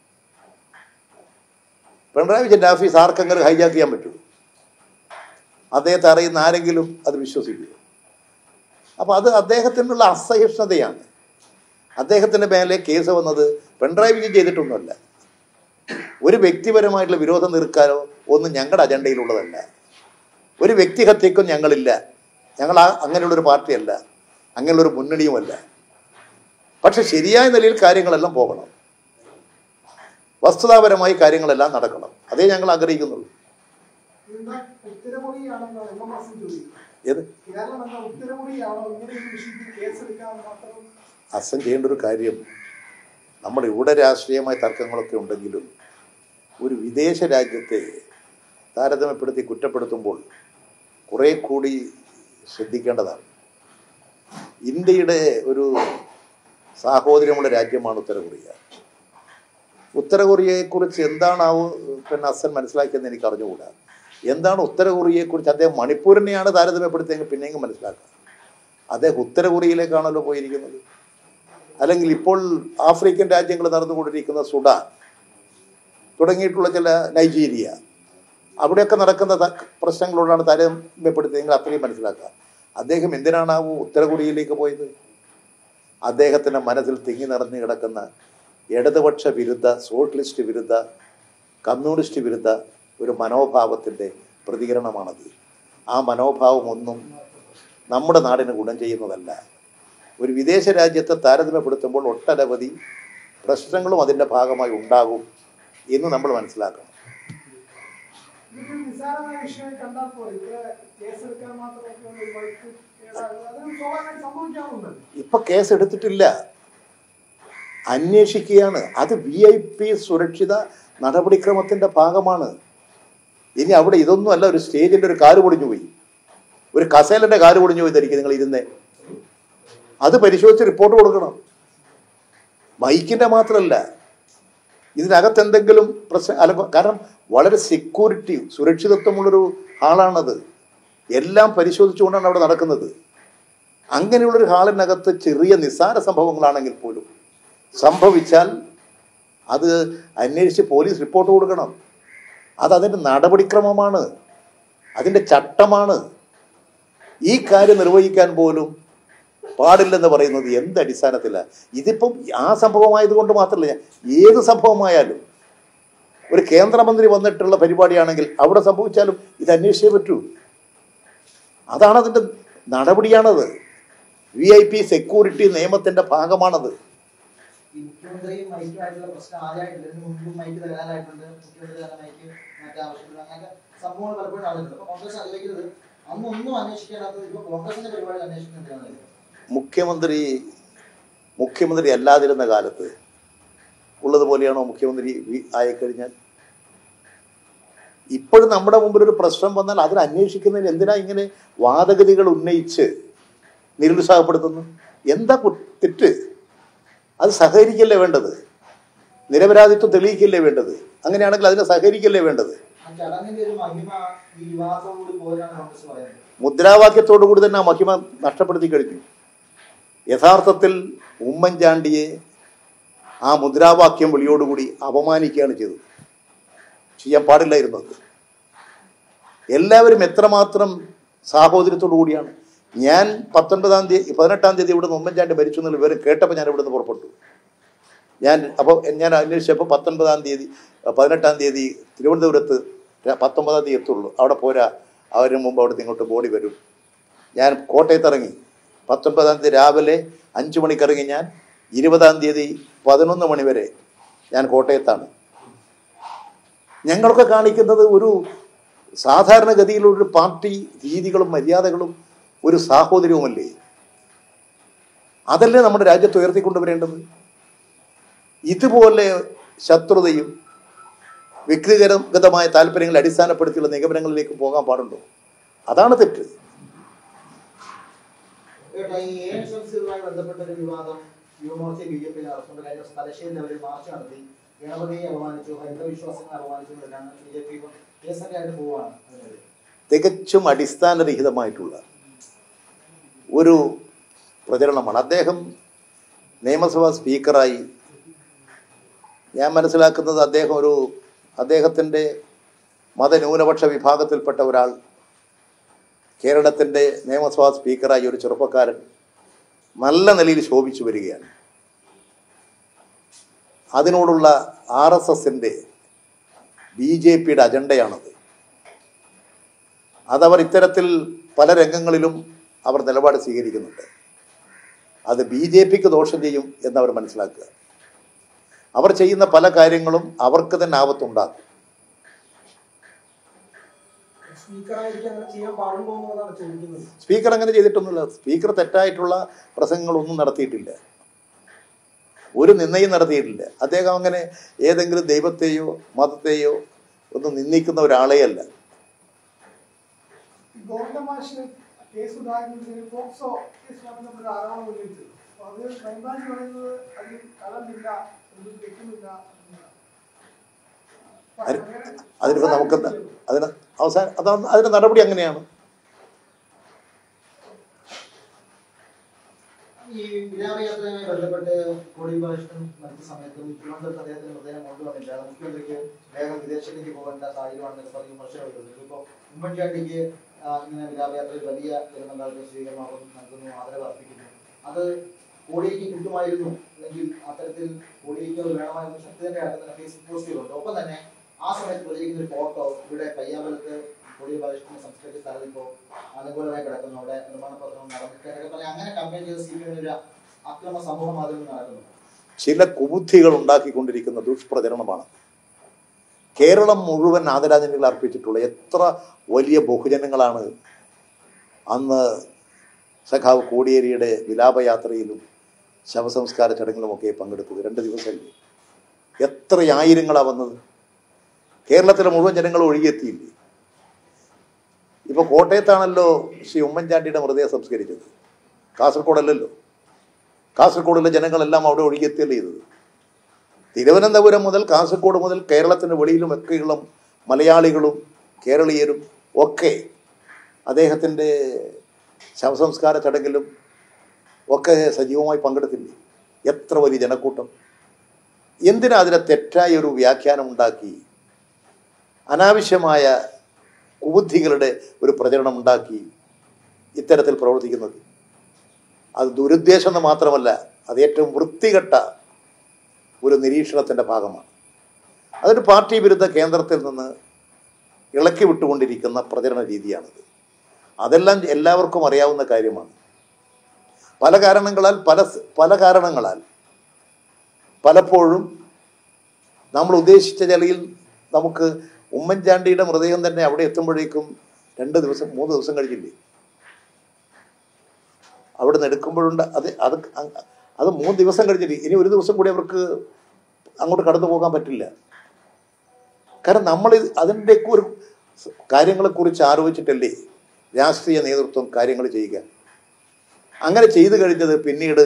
പിണറായി വിജയൻ്റെ ഓഫീസ് ആർക്കെങ്കിലും ഹൈജാക്ക് ചെയ്യാൻ പറ്റുമോ അദ്ദേഹത്തെ അറിയുന്ന ആരെങ്കിലും അത് വിശ്വസിക്കുമോ അപ്പോൾ അത് അദ്ദേഹത്തിനുള്ള അസഹിഷ്ണുതയാണ് അദ്ദേഹത്തിൻ്റെ മേലെ കേസ് വന്നത് പിണറായി വിജയൻ ചെയ്തിട്ടൊന്നുമല്ല ഒരു വ്യക്തിപരമായിട്ടുള്ള വിരോധം തീർക്കാനോ ഒന്നും ഞങ്ങളുടെ അജണ്ടയിലുള്ളതല്ല ഒരു വ്യക്തിഹത്യക്കും ഞങ്ങളില്ല ഞങ്ങൾ ആ അങ്ങനെയുള്ളൊരു പാർട്ടിയല്ല അങ്ങനെയുള്ളൊരു മുന്നണിയുമല്ല പക്ഷെ ശരിയായ നിലയിൽ കാര്യങ്ങളെല്ലാം പോകണം വസ്തുതാപരമായി കാര്യങ്ങളെല്ലാം നടക്കണം അതേ ഞങ്ങൾ ആഗ്രഹിക്കുന്നുള്ളൂ
എന്താ ഉത്തരമുറിയാണെന്ന് എം എം എസ് ചോദിക്കും
ഏത്
കേരളം എന്ന ഉത്തരമുറിയാണോ ഇങ്ങനെ ഒരു വിഷയത്തിൽ കേസെടുക്കാൻ മാത്രം
അസം ചെയ്യേണ്ട ഒരു കാര്യം നമ്മുടെ ഇവിടെ രാഷ്ട്രീയമായ തർക്കങ്ങളൊക്കെ ഉണ്ടെങ്കിലും ഒരു വിദേശ രാജ്യത്തെ താരതമ്യപ്പെടുത്തി കുറ്റപ്പെടുത്തുമ്പോൾ കുറേ കൂടി ശ്രദ്ധിക്കേണ്ടതാണ് ഇന്ത്യയുടെ ഒരു സാഹോദര്യമുള്ള രാജ്യമാണ് ഉത്തര കൊറിയ ഉത്തര കൊറിയയെക്കുറിച്ച് എന്താണാവോ പിന്നെ അസൻ മനസ്സിലാക്കിയെന്ന് എനിക്ക് അറിഞ്ഞുകൂടാ എന്താണ് ഉത്തര കൊറിയയെക്കുറിച്ച് അദ്ദേഹം മണിപ്പൂരിനെയാണ് താരതമ്യപ്പെടുത്തിയെങ്കിൽ പിന്നെയും മനസ്സിലാക്കാം അദ്ദേഹം ഉത്തര കൊറിയയിലേക്കാണല്ലോ പോയിരിക്കുന്നത് അല്ലെങ്കിൽ ഇപ്പോൾ ആഫ്രിക്കൻ രാജ്യങ്ങൾ നടന്നുകൊണ്ടിരിക്കുന്ന സുഡാൻ തുടങ്ങിയിട്ടുള്ള ചില നൈജീരിയ അവിടെയൊക്കെ നടക്കുന്ന ത- പ്രശ്നങ്ങളോടാണ് താരതമ്യപ്പെടുത്തിയെങ്കിൽ അത്രയും മനസ്സിലാക്കുക അദ്ദേഹം എന്തിനാണാവോ ഉത്തര കൊറിയയിലേക്ക് പോയത് അദ്ദേഹത്തിൻ്റെ മനസ്സിൽ തിങ്ങി നിറഞ്ഞു കിടക്കുന്ന ഇടതുപക്ഷ വിരുദ്ധ സോഷ്യലിസ്റ്റ് വിരുദ്ധ കമ്മ്യൂണിസ്റ്റ് വിരുദ്ധ ഒരു മനോഭാവത്തിൻ്റെ പ്രതികരണമാണത് ആ മനോഭാവം ഒന്നും നമ്മുടെ നാടിന് ഗുണം ചെയ്യുന്നതല്ല ഒരു വിദേശ രാജ്യത്തെ താരതമ്യപ്പെടുത്തുമ്പോൾ ഒട്ടനവധി പ്രശ്നങ്ങളും അതിൻ്റെ ഭാഗമായി ഉണ്ടാകും എന്ന് നമ്മൾ മനസ്സിലാക്കണം
ഇതൊരു നിസ്സാരമായ വിഷയമായി കണ്ടാൽ പോലെ ഇത്ര കേസെടുക്കാൻ മാത്രമൊക്കെ ഒരു മൈക്ക് കേടാകുക അത് സ്വാഭാവികമായി സംഭവിക്കാറുണ്ടല്ലോ
ഇപ്പൊ കേസ് എടുത്തിട്ടില്ല അന്വേഷിക്കുകയാണ് അത് വി ഐ പി സുരക്ഷിത നടപടിക്രമത്തിന്റെ ഭാഗമാണ് ഇനി അവിടെ ഇതൊന്നും അല്ല ഒരു സ്റ്റേജിന്റെ ഒരു കാല് പൊടിഞ്ഞു പോയി ഒരു കസേലന്റെ കാല് പൊടിഞ്ഞു പോയി ധരിക്കും നിങ്ങൾ ഇരുന്നേ അത് പരിശോധിച്ച് റിപ്പോർട്ട് കൊടുക്കണം ബൈക്കിന്റെ മാത്രമല്ല ഇതിനകത്ത് എന്തെങ്കിലും പ്രശ്നം അല്ല കാരണം വളരെ സെക്യൂരിറ്റി സുരക്ഷിതത്വമുള്ളൊരു ഹാളാണത് എല്ലാം പരിശോധിച്ചുകൊണ്ടാണ് അവിടെ നടക്കുന്നത് അങ്ങനെയുള്ളൊരു ഹാളിനകത്ത് ചെറിയ നിസ്സാര സംഭവങ്ങളാണെങ്കിൽ പോലും സംഭവിച്ചാൽ അത് അന്വേഷിച്ച് പോലീസ് റിപ്പോർട്ട് കൊടുക്കണം അത് അതിൻ്റെ നടപടിക്രമമാണ് അതിൻ്റെ ചട്ടമാണ് ഈ കാര്യം നിർവഹിക്കാൻ പോലും പാടില്ലെന്ന് പറയുന്നത് എന്ത് അടിസ്ഥാനത്തിലാണ് ഇതിപ്പം ആ സംഭവമായതുകൊണ്ട് മാത്രമല്ല ഏത് സംഭവമായാലും ഒരു കേന്ദ്രമന്ത്രി വന്നിട്ടുള്ള പരിപാടിയാണെങ്കിൽ അവിടെ സംഭവിച്ചാലും ഇത് അന്വേഷിച്ചേ പറ്റൂ അതാണ് അതിൻ്റെ നടപടിയാണത് വി ഐ പി സെക്യൂരിറ്റി നിയമത്തിൻ്റെ ഭാഗമാണത്
ഈ മുഖ്യമന്ത്രിയും മൈക്കുമായിട്ടുള്ള പ്രശ്നം ആദ്യമായിട്ടില്ല ഇതിന് മുൻപും മൈക്ക് തകരാറായിട്ടുണ്ട് മുഖ്യമന്ത്രി തന്നെ മൈക്ക് മാറ്റാൻ ആവശ്യമില്ല അങ്ങനത്തെ സംഭവങ്ങൾ പലപ്പോഴും നടന്നിട്ടുണ്ട് അപ്പൊ കോൺഗ്രസ് ആലോചിക്കുന്നത് അന്നൊന്നും അന്വേഷിക്കാനാത്തത് ഇപ്പൊ കോൺഗ്രസിന്റെ പരിപാടി അന്വേഷിക്കുന്നുണ്ടാണ്
മുഖ്യമന്ത്രി മുഖ്യമന്ത്രി അല്ലാതിരുന്ന കാലത്ത് ഉള്ളതുപോലെയാണോ മുഖ്യമന്ത്രി വി- ആയിക്കഴിഞ്ഞാൽ ഇപ്പോഴും നമ്മുടെ മുമ്പിൽ ഒരു പ്രശ്നം വന്നാൽ അതിന് അന്വേഷിക്കുന്നതിന് എന്തിനാ ഇങ്ങനെ വാദഗതികൾ ഉന്നയിച്ച് നിരുത്സാഹപ്പെടുത്തുന്നു എന്താ കു- തെറ്റ് അത് സഹകരിക്കല്ലേ വേണ്ടത് നിരപരാധിത്വം തെളിയിക്കല്ലേ വേണ്ടത് അങ്ങനെയാണെങ്കിൽ അതിനെ സഹകരിക്കല്ലേ വേണ്ടത്
ആ ചടങ്ങിന്റെ ഒരു മഹിമ ഈ വിവാഹത്തോടുകൂടി പോരാണ് കോൺഗ്രസ് പറയുന്നത്
മുദ്രാവാക്യത്തോടു കൂടി തന്നെ ആ മഹിമ നഷ്ടപ്പെടുത്തി കഴിഞ്ഞു യഥാർത്ഥത്തിൽ ഉമ്മൻചാണ്ടിയെ ആ മുദ്രാവാക്യം വിളിയോടുകൂടി അപമാനിക്കുകയാണ് ചെയ്തത് ചെയ്യാൻ പാടില്ലായിരുന്നു അത് എല്ലാവരും എത്രമാത്രം സാഹോദര്യത്തോടു കൂടിയാണ് ഞാൻ പത്തൊൻപതാം തീയതി പതിനെട്ടാം തീയതി ഇവിടുന്ന് ഉമ്മൻചാണ്ടി മരിച്ചു എന്നുള്ള വിവരം കേട്ടപ്പോൾ ഞാൻ ഇവിടുന്ന് പുറപ്പെട്ടു ഞാൻ അപ്പോൾ ഞാൻ അന്വേഷിച്ചപ്പോൾ പത്തൊൻപതാം തീയതി പതിനെട്ടാം തീയതി തിരുവനന്തപുരത്ത് ര- പത്തൊമ്പതാം തീയതി എത്തുള്ളൂ അവിടെ പോരാ അവരിന് മുമ്പ് അവിടുന്ന് ഇങ്ങോട്ട് ബോഡി വരും ഞാൻ കോട്ടയത്ത് ഇറങ്ങി പത്തൊൻപതാം തീയതി രാവിലെ അഞ്ച് മണിക്കിറങ്ങി ഞാൻ ഇരുപതാം തീയതി പതിനൊന്ന് മണി വരെ ഞാൻ കോട്ടയത്താണ് ഞങ്ങളൊക്കെ കാണിക്കുന്നത് ഒരു സാധാരണഗതിയിലൊരു പാർട്ടി രീതികളും മര്യാദകളും ഒരു സാഹോദര്യവുമല്ലേ അതല്ലേ നമ്മുടെ രാജ്യത്ത് ഉയർത്തിക്കൊണ്ടുവരേണ്ടത് ഇതുപോലെ ശത്രുതയും വ്യക്തിഗതമായ താല്പര്യങ്ങളെ അടിസ്ഥാനപ്പെടുത്തിയുള്ള നിഗമനങ്ങളിലേക്ക് പോകാൻ പാടുണ്ടോ അതാണ് തെറ്റ്
കേട്ടോ ഈ എ എസ് എൽ സിയുമായി ബന്ധപ്പെട്ട ഒരു വിവാദം യുവമോർച്ച ബി ജെ പി നടത്തുന്നുണ്ട് കഴിഞ്ഞ ദിവസം തലശ്ശേരിയിൽ അവർ മാർച്ച് നടത്തി ഗണപതിയെ അപമാനിച്ചു ഹൈന്ദവ വിശ്വാസങ്ങളെ അപമാനിച്ചു എന്നാണ് ബി ജെ പി കേസൊക്കെ ആയിട്ട് പോവാണ് അതിനെതിരെ
തികച്ചും അടിസ്ഥാനരഹിതമായിട്ടുള്ള ഒരു പ്രചരണമാണ് അദ്ദേഹം നിയമസഭാ സ്പീക്കറായി ഞാൻ മനസ്സിലാക്കുന്നത് അദ്ദേഹം ഒരു അദ്ദേഹത്തിൻ്റെ മതന്യൂനപക്ഷ വിഭാഗത്തിൽപ്പെട്ട ഒരാൾ കേരളത്തിൻ്റെ നിയമസഭാ സ്പീക്കറായി ഒരു ചെറുപ്പക്കാരൻ നല്ല നിലയിൽ ശോഭിച്ചു വരികയാണ് അതിനോടുള്ള ആർ എസ് എസിൻ്റെ ബി ജെ പിയുടെ അജണ്ടയാണത് അതവർ ഇത്തരത്തിൽ പല രംഗങ്ങളിലും അവർ നിലപാട് സ്വീകരിക്കുന്നുണ്ട് അത് ബി ജെ പിക്ക് ദോഷം ചെയ്യും എന്നവർ മനസ്സിലാക്കുക അവർ ചെയ്യുന്ന പല കാര്യങ്ങളും അവർക്ക് തന്നെ ആപത്തുണ്ടാക്കും
സ്പീക്കറായിരിക്കും അങ്ങനെ ചെയ്യാൻ പാടുണ്ടോ എന്നുള്ളതാണ് ചോദിക്കുന്നത്
സ്പീക്കർ അങ്ങനെ ചെയ്തിട്ടൊന്നുമില്ല സ്പീക്കർ തെറ്റായിട്ടുള്ള പ്രസംഗങ്ങളൊന്നും നടത്തിയിട്ടില്ല ഒരു നിന്നയും നടത്തിയിട്ടില്ല അദ്ദേഹം അങ്ങനെ ഏതെങ്കിലും ദൈവത്തെയോ മതത്തെയോ ഒന്നും നിന്ദിക്കുന്ന ഒരാളെയല്ല
ഈ ഗോവിന്ദ മാഷ് കേസ് ഉദാഹരണത്തിന് പോക്സോ കേസിലാണ് നമ്മൾ ആരോപണം ഉന്നയിച്ചത് അപ്പൊ അത് ക്രൈംബ്രാഞ്ച് പറയുന്നത് അതിൽ കലർന്നില്ല ഒന്നും തെറ്റുന്നില്ല എന്നാണ്. അപ്പൊ
അതിന്
അങ്ങനെ
അതിനിപ്പോൾ നമുക്ക് അതിന് അവസാനം അതാണ് അതിൻ്റെ നടപടി അങ്ങനെയാണ്
ഈ വിരാമയാത്രയുമായി ബന്ധപ്പെട്ട് കോടി ബാലകൃഷ്ണൻ മരിച്ച സമയത്തും തിരുവനന്തപുരത്ത് അദ്ദേഹത്തിന് മൃതദേഹം കൊണ്ടുവന്നില്ല അത് മുഖ്യമന്ത്രിക്ക് വേഗം വിദേശത്തേക്ക് പോകേണ്ട സാഹചര്യമാണെന്നൊക്കെ പറഞ്ഞ് വിമർശനം വരുന്നത് ഇപ്പോൾ ഉമ്മൻചാണ്ടിക്ക് ആ, ഇങ്ങനെ വിരാമയാത്രയിൽ വലിയ ജനമന്ത്രാലയ സ്വീകരണമാകും നൽകുന്നു ആദരവ് അർപ്പിക്കുന്നു അത് കോടിയേക്ക് കിട്ടുമായിരുന്നു അല്ലെങ്കിൽ അത്തരത്തിൽ കോടിയേക്ക് അത് വേണമായിരുന്നു ശക്തി തന്നെ അടക്കുന്ന ഫേസ്ബുക്ക് പോസ്റ്റുകളുണ്ട് ഒപ്പം തന്നെ ആ സമയത്ത് പ്രചരിക്കുന്ന ഒരു ഫോട്ടോ ഇവിടെ പയ്യാമ്പലത്ത് കോടി ബാലകൃഷ്ണനെ സംസ്കരിച്ച സ്ഥലത്ത് ഇപ്പോൾ അനുകൂലമായി കിടക്കുന്നു അവിടെ നിർമ്മാണ പ്രവർത്തനം നടന്നിട്ട് എന്നൊക്കെ പറഞ്ഞ് അങ്ങനെ കമ്പയിൻ ചെയ്ത് സി പി എമ്മിന് ഒരു അക്രമ സമൂഹ മാധ്യമങ്ങൾ നടക്കുന്നു
ചില കുബുദ്ധികൾ ഉണ്ടാക്കിക്കൊണ്ടിരിക്കുന്ന ദുഷ്പ്രചരണമാണ് കേരളം മുഴുവൻ ആദരാഞ്ജലികൾ അർപ്പിച്ചിട്ടുള്ള എത്ര വലിയ ബഹുജനങ്ങളാണ് അന്ന് സഖാവ് കോടിയേരിയുടെ വിലാപയാത്രയിലും ശവസംസ്കാര ചടങ്ങിലുമൊക്കെ പങ്കെടുത്തത് രണ്ട് ദിവസമല്ലേ എത്ര ആയിരങ്ങളാണ് വന്നത് കേരളത്തിലെ മുഴുവൻ ജനങ്ങൾ ഒഴുകിയെത്തിയില്ലേ ഇപ്പോൾ കോട്ടയത്താണല്ലോ ശ്രീ ഉമ്മൻചാണ്ടിയുടെ മൃതദേഹം സംസ്കരിച്ചത് കാസർഗോഡല്ലല്ലോ കാസർഗോഡിലെ ജനങ്ങളെല്ലാം അവിടെ ഒഴുകിയെത്തിയല്ലേ ചെയ്തത് തിരുവനന്തപുരം മുതൽ കാസർഗോഡ് മുതൽ കേരളത്തിന് വെളിയിലും ഒക്കെയുള്ള മലയാളികളും കേരളീയരും ഒക്കെ അദ്ദേഹത്തിൻ്റെ ശവസംസ്കാര ചടങ്ങിലും ഒക്കെ സജീവമായി പങ്കെടുത്തില്ലേ എത്ര വലിയ ജനക്കൂട്ടം എന്തിനാ അതിനെ തെറ്റായ ഒരു വ്യാഖ്യാനം ഉണ്ടാക്കി അനാവശ്യമായ കുബുദ്ധികളുടെ ഒരു പ്രചരണം ഉണ്ടാക്കി ഇത്തരത്തിൽ പ്രവർത്തിക്കുന്നത് അത് ദുരുദ്ദേശം എന്ന് മാത്രമല്ല അത് ഏറ്റവും വൃത്തികെട്ട ഒരു നിരീക്ഷണത്തിൻ്റെ ഭാഗമാണ് അതൊരു പാർട്ടി വിരുദ്ധ കേന്ദ്രത്തിൽ നിന്ന് ഇളക്കി വിട്ടുകൊണ്ടിരിക്കുന്ന പ്രചരണ രീതിയാണിത് അതെല്ലാം എല്ലാവർക്കും അറിയാവുന്ന കാര്യമാണ് പല കാരണങ്ങളാൽ പല പല കാരണങ്ങളാൽ പലപ്പോഴും നമ്മൾ ഉദ്ദേശിച്ച നിലയിൽ നമുക്ക് ഉമ്മൻചാണ്ടിയുടെ മൃതദേഹം തന്നെ അവിടെ എത്തുമ്പോഴേക്കും രണ്ട് ദിവസം മൂന്ന് ദിവസം കഴിഞ്ഞില്ലേ അവിടെ നിന്ന് എടുക്കുമ്പോഴുണ്ട് അത് അത് അ- അത് മൂന്ന് ദിവസം കഴിഞ്ഞില്ലേ ഇനി ഒരു ദിവസം കൂടി അവർക്ക് അങ്ങോട്ട് കടന്നു പോകാൻ പറ്റില്ല കാരണം നമ്മൾ ഇത് അതിൻ്റെയൊക്കെ ഒരു കാര്യങ്ങളെക്കുറിച്ച് ആലോചിച്ചിട്ടല്ലേ രാഷ്ട്രീയ നേതൃത്വം കാര്യങ്ങൾ ചെയ്യുക അങ്ങനെ ചെയ്തു കഴിഞ്ഞത് പിന്നീട്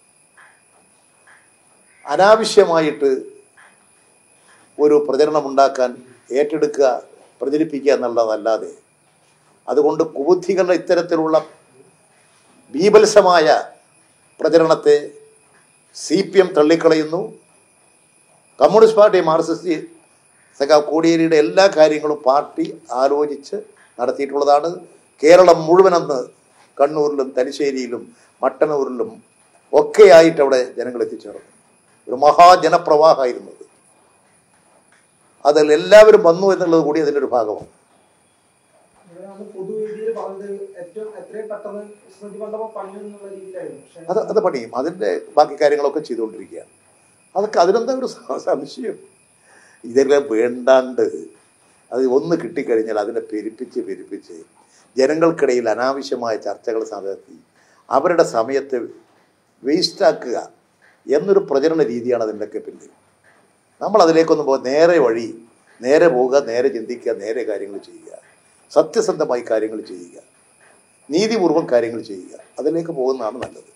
അനാവശ്യമായിട്ട് ഒരു പ്രചരണം ഉണ്ടാക്കാൻ ഏറ്റെടുക്കുക പ്രചരിപ്പിക്കുക എന്നുള്ളതല്ലാതെ അതുകൊണ്ട് കുബുദ്ധികളുടെ ഇത്തരത്തിലുള്ള ബീഭത്സമായ പ്രചരണത്തെ സി പി എം തള്ളിക്കളയുന്നു കമ്മ്യൂണിസ്റ്റ് പാർട്ടി മാർക്സിസ്റ്റ് സഖാവ് കോടിയേരിയുടെ എല്ലാ കാര്യങ്ങളും പാർട്ടി ആലോചിച്ച് നടത്തിയിട്ടുള്ളതാണ് കേരളം മുഴുവനെന്ന് കണ്ണൂരിലും തലശ്ശേരിയിലും മട്ടന്നൂരിലും ഒക്കെയായിട്ട് അവിടെ ജനങ്ങൾ എത്തിച്ചേർന്നു ഒരു മഹാജനപ്രവാഹമായിരുന്നു അത് അതിൽ എല്ലാവരും വന്നു എന്നുള്ളത് കൂടി അതിൻ്റെ ഒരു ഭാഗമാണ്
ഇവരാണ് പൊതുവേദിയിൽ പറഞ്ഞത് ഏറ്റവും എത്രയും പെട്ടെന്ന് സ്മൃതി മണ്ഡപം പണിയും എന്നുള്ള രീതിയിലായിരുന്നു പക്ഷെ
അത് അത് പണിയും അതിൻ്റെ ബാക്കി കാര്യങ്ങളൊക്കെ ചെയ്തുകൊണ്ടിരിക്കുകയാണ് അതൊക്കെ അതിനെന്താ ഒരു സ- സംശയം ഇതെല്ലാം വേണ്ടാണ്ട് അത് ഒന്ന് കിട്ടിക്കഴിഞ്ഞാൽ അതിനെ പെരുപ്പിച്ച് പെരുപ്പിച്ച് ജനങ്ങൾക്കിടയിൽ അനാവശ്യമായ ചർച്ചകൾ നടത്തി അവരുടെ സമയത്ത് വേസ്റ്റാക്കുക എന്നൊരു പ്രചരണ രീതിയാണ് അതിൻ്റെയൊക്കെ പിന്നിൽ നമ്മൾ അതിലേക്കൊന്നും പോകുക നേരെ വഴി നേരെ പോവുക നേരെ ചിന്തിക്കുക നേരെ കാര്യങ്ങൾ ചെയ്യുക സത്യസന്ധമായി കാര്യങ്ങൾ ചെയ്യുക നീതിപൂർവ്വം കാര്യങ്ങൾ ചെയ്യുക അതിലേക്ക് പോകുന്നതാണ് നല്ലത്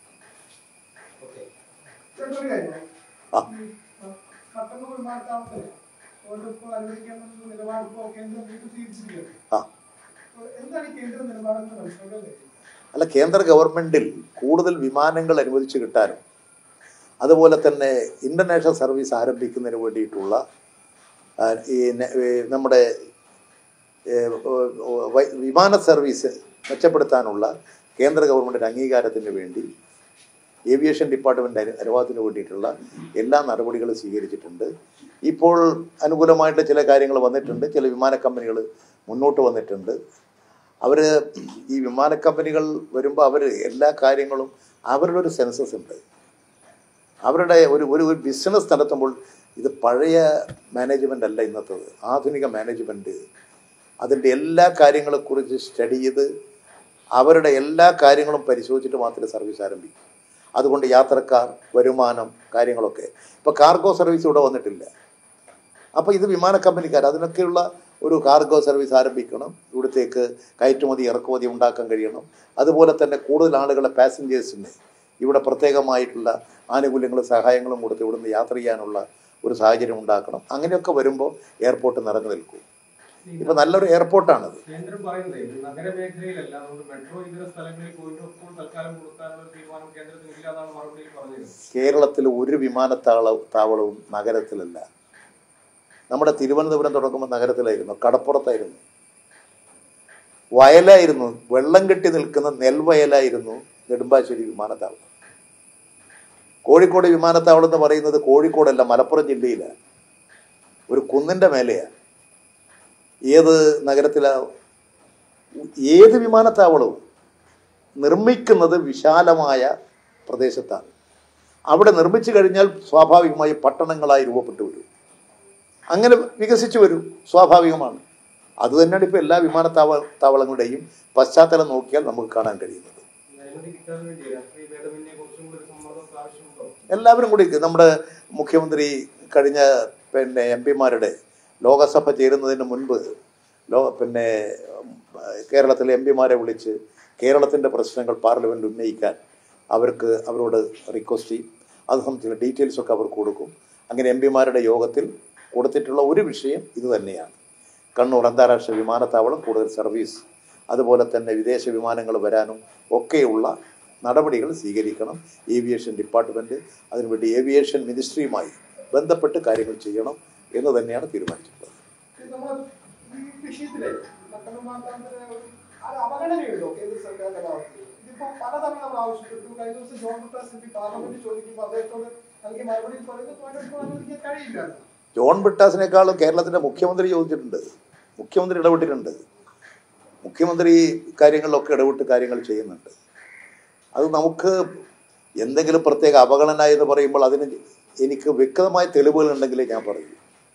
ചേട്ടൻ ഒരു കാര്യം
ആ.
ഈ, ആ, മട്ടന്നൂർ വിമാനത്താവളത്തില് അതുകൊണ്ട് ഇപ്പോൾ അനുവദിക്കാമെന്ന നിലപാട് ഇപ്പോൾ കേന്ദ്രം വീണ്ടും സ്വീകരിച്ചിരിക്കുകയാണ്
ആ
അപ്പോൾ എന്താണ് ഈ കേന്ദ്ര നിലപാടെന്ന് മനസ്സിലാക്കാൻ
അല്ല കേന്ദ്ര ഗവൺമെന്റിൽ കൂടുതൽ വിമാനങ്ങൾ അനുവദിച്ചു കിട്ടാനും അതുപോലെ തന്നെ ഇന്റർനാഷണൽ സർവീസ് ആരംഭിക്കുന്നതിന് വേണ്ടിയിട്ടുള്ള ആ, ഈ ന- ഈ നമ്മുടെ ഏ, ഓ, ഓ, വൈ- വിമാന സർവീസ് മെച്ചപ്പെടുത്താനുള്ള കേന്ദ്ര ഗവൺമെൻറ് അംഗീകാരത്തിന് വേണ്ടി ഏവിയേഷൻ ഡിപ്പാർട്ട്മെൻറ്റ് അനു അനുവാദത്തിന് വേണ്ടിയിട്ടുള്ള എല്ലാ നടപടികളും സ്വീകരിച്ചിട്ടുണ്ട് ഇപ്പോൾ അനുകൂലമായിട്ട് ചില കാര്യങ്ങൾ വന്നിട്ടുണ്ട് ചില വിമാന കമ്പനികൾ മുന്നോട്ട് വന്നിട്ടുണ്ട് അവർ ഈ വിമാന കമ്പനികൾ വരുമ്പോൾ അവർ എല്ലാ കാര്യങ്ങളും അവരുടെ ഒരു സെൻസസ് ഉണ്ട് അവരുടെ ഒരു ഒരു ഒരു ബിസിനസ് നടത്തുമ്പോൾ ഇത് പഴയ മാനേജ്മെൻ്റ് അല്ല ഇന്നത്തത് ആധുനിക മാനേജ്മെൻറ്റ് അതിൻ്റെ എല്ലാ കാര്യങ്ങളെക്കുറിച്ച് സ്റ്റഡി ചെയ്ത് അവരുടെ എല്ലാ കാര്യങ്ങളും പരിശോധിച്ചിട്ട് മാത്രമേ സർവീസ് ആരംഭിക്കൂ അതുകൊണ്ട് യാത്രക്കാർ വരുമാനം കാര്യങ്ങളൊക്കെ ഇപ്പോൾ കാർഗോ സർവീസ് ഇവിടെ വന്നിട്ടില്ല അപ്പോൾ ഇത് വിമാന കമ്പനിക്കാർ അതിനൊക്കെയുള്ള ഒരു കാർഗോ സർവീസ് ആരംഭിക്കണം ഇവിടത്തേക്ക് കയറ്റുമതി ഇറക്കുമതി ഉണ്ടാക്കാൻ കഴിയണം അതുപോലെ തന്നെ കൂടുതൽ ആളുകളെ പാസഞ്ചേഴ്സിന് ഇവിടെ പ്രത്യേകമായിട്ടുള്ള ആനുകൂല്യങ്ങളും സഹായങ്ങളും കൊടുത്ത് ഇവിടുന്ന് യാത്ര ചെയ്യാനുള്ള ഒരു സാഹചര്യം ഉണ്ടാക്കണം അങ്ങനെയൊക്കെ വരുമ്പോൾ എയർപോർട്ട് നിറഞ്ഞു നിൽക്കും ഇപ്പം നല്ലൊരു എയർപോർട്ടാണത്
കേന്ദ്രം പറയുന്നത് ഇത് നഗരമേഖലയിലല്ല അതുകൊണ്ട് മെട്രോ ഇതര സ്ഥലങ്ങളിൽ പോയിട്ട് ഇപ്പോൾ തൽക്കാലം കൊടുക്കാനുള്ള തീരുമാനം കേന്ദ്രത്തിന് ഇല്ല എന്നാണ് മറുപടിയിൽ പറഞ്ഞത്
കേരളത്തിൽ ഒരു വിമാനത്താവള താവളവും നഗരത്തിലല്ല നമ്മുടെ തിരുവനന്തപുരം തുടങ്ങുമ്പോൾ നഗരത്തിലായിരുന്നു കടപ്പുറത്തായിരുന്നു വയലായിരുന്നു വെള്ളം കെട്ടി നിൽക്കുന്ന നെൽവയലായിരുന്നു നെടുമ്പാശ്ശേരി വിമാനത്താവളം കോഴിക്കോട് വിമാനത്താവളം എന്ന് പറയുന്നത് കോഴിക്കോടല്ല മലപ്പുറം ജില്ലയിലാണ് ഒരു കുന്നിൻ്റെ മേലെയാണ് ഏത് നഗരത്തിലാ ഏത് വിമാനത്താവളവും നിർമ്മിക്കുന്നത് വിശാലമായ പ്രദേശത്താണ് അവിടെ നിർമ്മിച്ചു കഴിഞ്ഞാൽ സ്വാഭാവികമായി പട്ടണങ്ങളായി രൂപപ്പെട്ടു വരും അങ്ങനെ വികസിച്ചു വരും സ്വാഭാവികമാണ് അതുതന്നെയാണ് ഇപ്പോൾ എല്ലാ വിമാനത്താവ താവളങ്ങളുടെയും പശ്ചാത്തലം നോക്കിയാൽ നമുക്ക് കാണാൻ കഴിയുന്നത്
അനുമതി കിട്ടാൻ വേണ്ടി രാഷ്ട്രീയ ഭേദമന്യെ കുറച്ചും കൂടി ഒരു സമ്മർദ്ദം ആവശ്യമുണ്ടോ
എല്ലാവരും കൂടി നമ്മുടെ മുഖ്യമന്ത്രി കഴിഞ്ഞ പിന്നെ എം പിമാരുടെ ലോകസഭ ചേരുന്നതിന് മുൻപ് ലോ പിന്നെ കേരളത്തിലെ എം പിമാരെ വിളിച്ച് കേരളത്തിൻ്റെ പ്രശ്നങ്ങൾ പാർലമെൻറ്റ് ഉന്നയിക്കാൻ അവർക്ക് അവരോട് റിക്വസ്റ്റ് ചെയ്യും അത് സംബന്ധിച്ചുള്ള ഡീറ്റെയിൽസ് ഒക്കെ അവർക്ക് കൊടുക്കും അങ്ങനെ എം പിമാരുടെ യോഗത്തിൽ കൊടുത്തിട്ടുള്ള ഒരു വിഷയം ഇത് തന്നെയാണ് കണ്ണൂർ അന്താരാഷ്ട്ര വിമാനത്താവളം കൂടുതൽ സർവീസ് അതുപോലെ തന്നെ വിദേശ വിമാനങ്ങൾ വരാനും ഒക്കെയുള്ള നടപടികൾ സ്വീകരിക്കണം ഏവിയേഷൻ ഡിപ്പാർട്ട്മെൻറ്റ് അതിനുവേണ്ടി ഏവിയേഷൻ മിനിസ്ട്രിയുമായി ബന്ധപ്പെട്ട് കാര്യങ്ങൾ ചെയ്യണം എന്ന് തന്നെയാണ് തീരുമാനിച്ചിട്ടുള്ളത്
നമ്മൾ ഈ വിഷയത്തിലെ പട്ടണമാക്കാന്റെ ഒരു ആ ഒരു അവഗണനയുണ്ടോ കേന്ദ്ര സർക്കാരിന്റെ ഭാഗത്ത് ഇതിപ്പോ പലതവണ നമ്മൾ ആവശ്യപ്പെട്ടു കഴിഞ്ഞ ദിവസം ജോൺ ബ്രിട്ടാസ് എം പി പാർലമെന്റിൽ ചോദിക്കുമ്പോൾ അദ്ദേഹത്തോട് നൽകിയ മറുപടിയിൽ പറയുന്നത് പോയിന്റ് അനുവദിക്കാൻ കഴിയില്ല എന്ന്.
ജോൺ ബ്രിട്ടാസിനേക്കാളും കേരളത്തിൻ്റെ മുഖ്യമന്ത്രി ചോദിച്ചിട്ടുണ്ട് മുഖ്യമന്ത്രി ഇടപെട്ടിട്ടുണ്ട് മുഖ്യമന്ത്രി കാര്യങ്ങളിലൊക്കെ ഇടപെട്ട് കാര്യങ്ങൾ ചെയ്യുന്നുണ്ട് അത് നമുക്ക് എന്തെങ്കിലും പ്രത്യേക അവഗണന എന്ന് പറയുമ്പോൾ അതിന് എനിക്ക് വ്യക്തമായ തെളിവുകൾ ഉണ്ടെങ്കിലേ ഞാൻ പറയൂ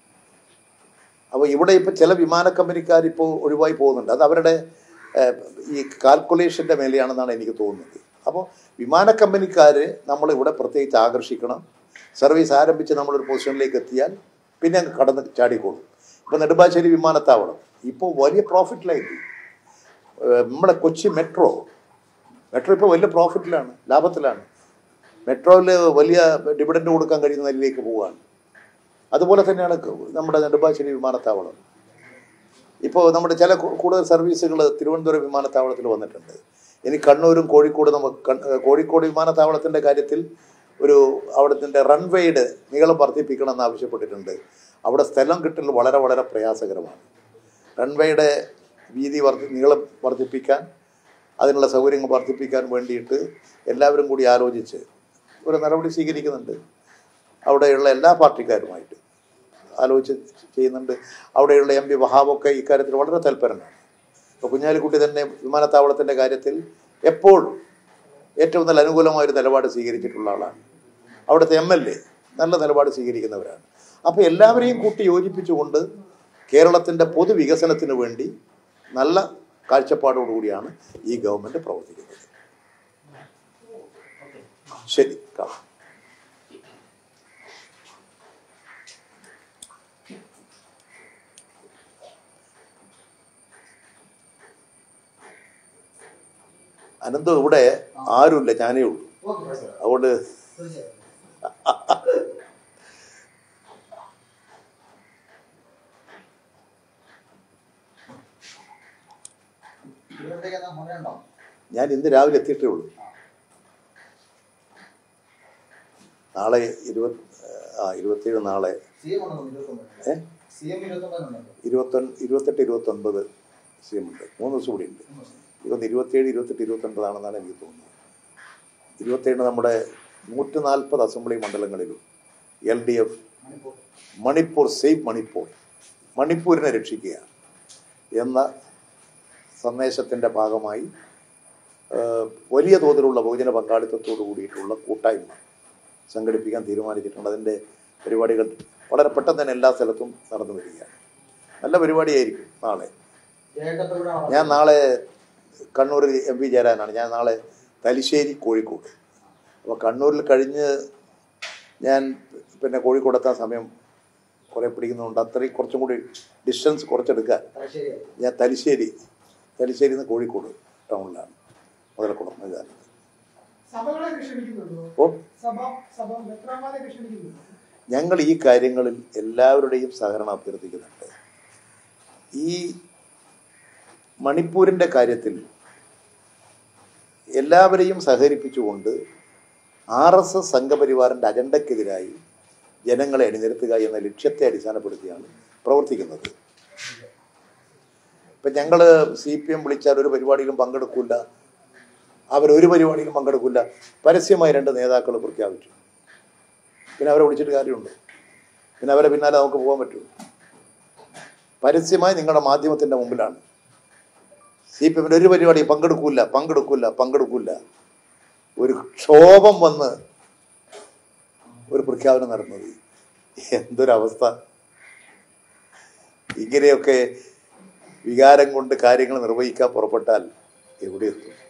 അപ്പോൾ ഇവിടെ ഇപ്പോൾ ചില വിമാന കമ്പനിക്കാർ ഇപ്പോൾ ഒഴിവായി പോകുന്നുണ്ട് അത് അവരുടെ ഏഹ്, ഈ കാൽക്കുലേഷൻ്റെ മേലെയാണെന്നാണ് എനിക്ക് തോന്നുന്നത് അപ്പോൾ വിമാന കമ്പനിക്കാർ നമ്മളിവിടെ പ്രത്യേകിച്ച് ആകർഷിക്കണം സർവീസ് ആരംഭിച്ച് നമ്മളൊരു പൊസിഷനിലേക്ക് എത്തിയാൽ പിന്നെ അങ്ങ് കടന്ന് ചാടിക്കോളും ഇപ്പോൾ നെടുമ്പാശ്ശേരി വിമാനത്താവളം ഇപ്പോൾ വലിയ പ്രോഫിറ്റിലായിട്ട് നമ്മുടെ കൊച്ചി മെട്രോ മെട്രോ ഇപ്പോൾ വലിയ പ്രോഫിറ്റിലാണ് ലാഭത്തിലാണ് മെട്രോയിൽ വലിയ ഡിവിഡൻഡ് കൊടുക്കാൻ കഴിയുന്ന നിലയിലേക്ക് പോവുകയാണ് അതുപോലെ തന്നെയാണ് നമ്മുടെ നെടുമ്പാശ്ശേരി വിമാനത്താവളം ഇപ്പോൾ നമ്മുടെ ചില കൂ- കൂടുതൽ സർവീസുകൾ തിരുവനന്തപുരം വിമാനത്താവളത്തിൽ വന്നിട്ടുണ്ട് ഇനി കണ്ണൂരും കോഴിക്കോട് നമുക്ക് കൺ- ഏഹ് കോഴിക്കോട് വിമാനത്താവളത്തിൻ്റെ കാര്യത്തിൽ ഒരു അവിടുത്തെ റൺവേയുടെ നീളം വർദ്ധിപ്പിക്കണമെന്ന് ആവശ്യപ്പെട്ടിട്ടുണ്ട് അവിടെ സ്ഥലം കിട്ടൽ വളരെ വളരെ പ്രയാസകരമാണ് റൺവേയുടെ വീതി വർദ്ധി നീളം വർദ്ധിപ്പിക്കാൻ അതിനുള്ള സൗകര്യങ്ങൾ വർദ്ധിപ്പിക്കാൻ വേണ്ടിയിട്ട് എല്ലാവരും കൂടി ആലോചിച്ച് ഒരു നടപടി സ്വീകരിക്കുന്നുണ്ട് അവിടെയുള്ള എല്ലാ പാർട്ടിക്കാരുമായിട്ട് ആലോചിച്ച് ചെയ്യുന്നുണ്ട് അവിടെയുള്ള എം പി വഹാബൊക്കെ ഇക്കാര്യത്തിൽ വളരെ തൽപരനാണ് ഇപ്പോൾ കുഞ്ഞാലിക്കുട്ടി തന്നെ വിമാനത്താവളത്തിൻ്റെ കാര്യത്തിൽ എപ്പോഴും ഏറ്റവും നല്ല അനുകൂലമായൊരു നിലപാട് സ്വീകരിച്ചിട്ടുള്ള ആളാണ് അവിടുത്തെ എം എൽ എ നല്ല നിലപാട് സ്വീകരിക്കുന്നവരാണ് അപ്പോൾ എല്ലാവരെയും കൂട്ടി യോജിപ്പിച്ചുകൊണ്ട് കേരളത്തിൻ്റെ പൊതുവികസനത്തിന് വേണ്ടി നല്ല കാഴ്ചപ്പാടോടുകൂടിയാണ് ഈ ഗവൺമെൻറ് പ്രവർത്തിക്കുന്നത് ശരി കാണാം അനന്ത് ഇവിടെ ആരുമില്ല ഞാനേ ഉള്ളൂ
ഓക്കെ സാർ
അതുകൊണ്ട്
തീർച്ചയായും ഇവിടത്തേക്ക് എന്നാ മുന്നേണ്ടോ
ഞാൻ ഇന്ന് രാവിലെ എത്തിയിട്ടേ ഉള്ളൂ നാളെ ഇരുപത് ആ ഇരുപത്തേഴ് നാളെ
സി എം ഉണ്ടോ ഇരുപത്തൊമ്പത്
ഏ
സി എം ഇരുപത്തൊമ്പതിനുണ്ടോ
ഇരുപത്തൊന്ന് ഇരുപത്തെട്ട് ഇരുപത്തൊൻപത് സി എം ഉണ്ട് മൂന്ന് ദിവസം കൂടി ഉണ്ട് ഇതൊന്ന് ഇരുപത്തേഴ് ഇരുപത്തെട്ട് ഇരുപത്തൊൻപതാണെന്നാണ് എനിക്ക് തോന്നുന്നത് ഇരുപത്തേഴ് നമ്മുടെ നൂറ്റി നാൽപ്പത് അസംബ്ലി മണ്ഡലങ്ങളിലും L D F
Manipur
Manipur save Manipur മണിപ്പൂരിനെ രക്ഷിക്കുക എന്ന സന്ദേശത്തിൻ്റെ ഭാഗമായി ആ, വലിയ തോതിലുള്ള ബഹുജന പങ്കാളിത്തത്തോടു കൂടിയിട്ടുള്ള കൂട്ടായ്മ സംഘടിപ്പിക്കാൻ തീരുമാനിച്ചിട്ടുണ്ട് അതിൻ്റെ പരിപാടികൾ വളരെ പെട്ടെന്ന് തന്നെ എല്ലാ സ്ഥലത്തും നടന്നു വരികയാണ് നല്ല പരിപാടിയായിരിക്കും നാളെ
ജേക്കബ്
ഞാൻ നാളെ കണ്ണൂരിൽ എം പി ചേരാനാണ് ഞാൻ നാളെ തലശ്ശേരി കോഴിക്കോട് അപ്പോൾ കണ്ണൂരിൽ കഴിഞ്ഞ് ഞാൻ പിന്നെ കോഴിക്കോട് എത്താൻ സമയം കുറേ പിടിക്കുന്നുണ്ട് അത്രയും കുറച്ചും കൂടി ഡിസ്റ്റൻസ് കുറച്ചെടുക്കാൻ
തലശ്ശേരി
ഞാൻ തലശ്ശേരി തലശ്ശേരിയിൽ നിന്ന് കോഴിക്കോട് ടൗണിലാണ് മുതലക്കുളം മൈതാനത്ത്
സഭകളെ ക്ഷണിക്കുന്നുണ്ടോ
ഓ
സഭ സഭ മെത്രാമാരെ ക്ഷണിക്കുന്നുണ്ടോ
ഞങ്ങൾ ഈ കാര്യങ്ങളിൽ എല്ലാവരുടെയും സഹകരണം അഭ്യർത്ഥിക്കുന്നുണ്ട് ഈ മണിപ്പൂരിൻ്റെ കാര്യത്തിൽ എല്ലാവരെയും സഹകരിപ്പിച്ചുകൊണ്ട് ആർ എസ് എസ് സംഘപരിവാറിൻ്റെ അജണ്ടയ്ക്കെതിരായി ജനങ്ങളെ അണിനിരത്തുക എന്ന ലക്ഷ്യത്തെ അടിസ്ഥാനപ്പെടുത്തിയാണ് പ്രവർത്തിക്കുന്നത് ഇപ്പം ഞങ്ങൾ സി പി എം വിളിച്ചാൽ ഒരു പരിപാടിയിലും പങ്കെടുക്കില്ല അവരൊരു പരിപാടിയിലും പങ്കെടുക്കില്ല പരസ്യമായി രണ്ട് നേതാക്കൾ പ്രഖ്യാപിച്ചു പിന്നെ അവരെ വിളിച്ചിട്ട് കാര്യമുണ്ട് പിന്നെ അവരെ പിന്നാലെ നമുക്ക് പോകാൻ പറ്റുമോ പരസ്യമായി നിങ്ങളുടെ മാധ്യമത്തിൻ്റെ മുമ്പിലാണ് സി പി എമ്മിൻ്റെ ഒരു പരിപാടി പങ്കെടുക്കൂല പങ്കെടുക്കൂല പങ്കെടുക്കൂല ഒരു ക്ഷോഭം വന്ന് ഒരു പ്രഖ്യാപനം നടന്നത് എന്തൊരവസ്ഥ ഇങ്ങനെയൊക്കെ വികാരം കൊണ്ട് കാര്യങ്ങൾ നിർവഹിക്കാൻ പുറപ്പെട്ടാൽ എവിടെ എത്തും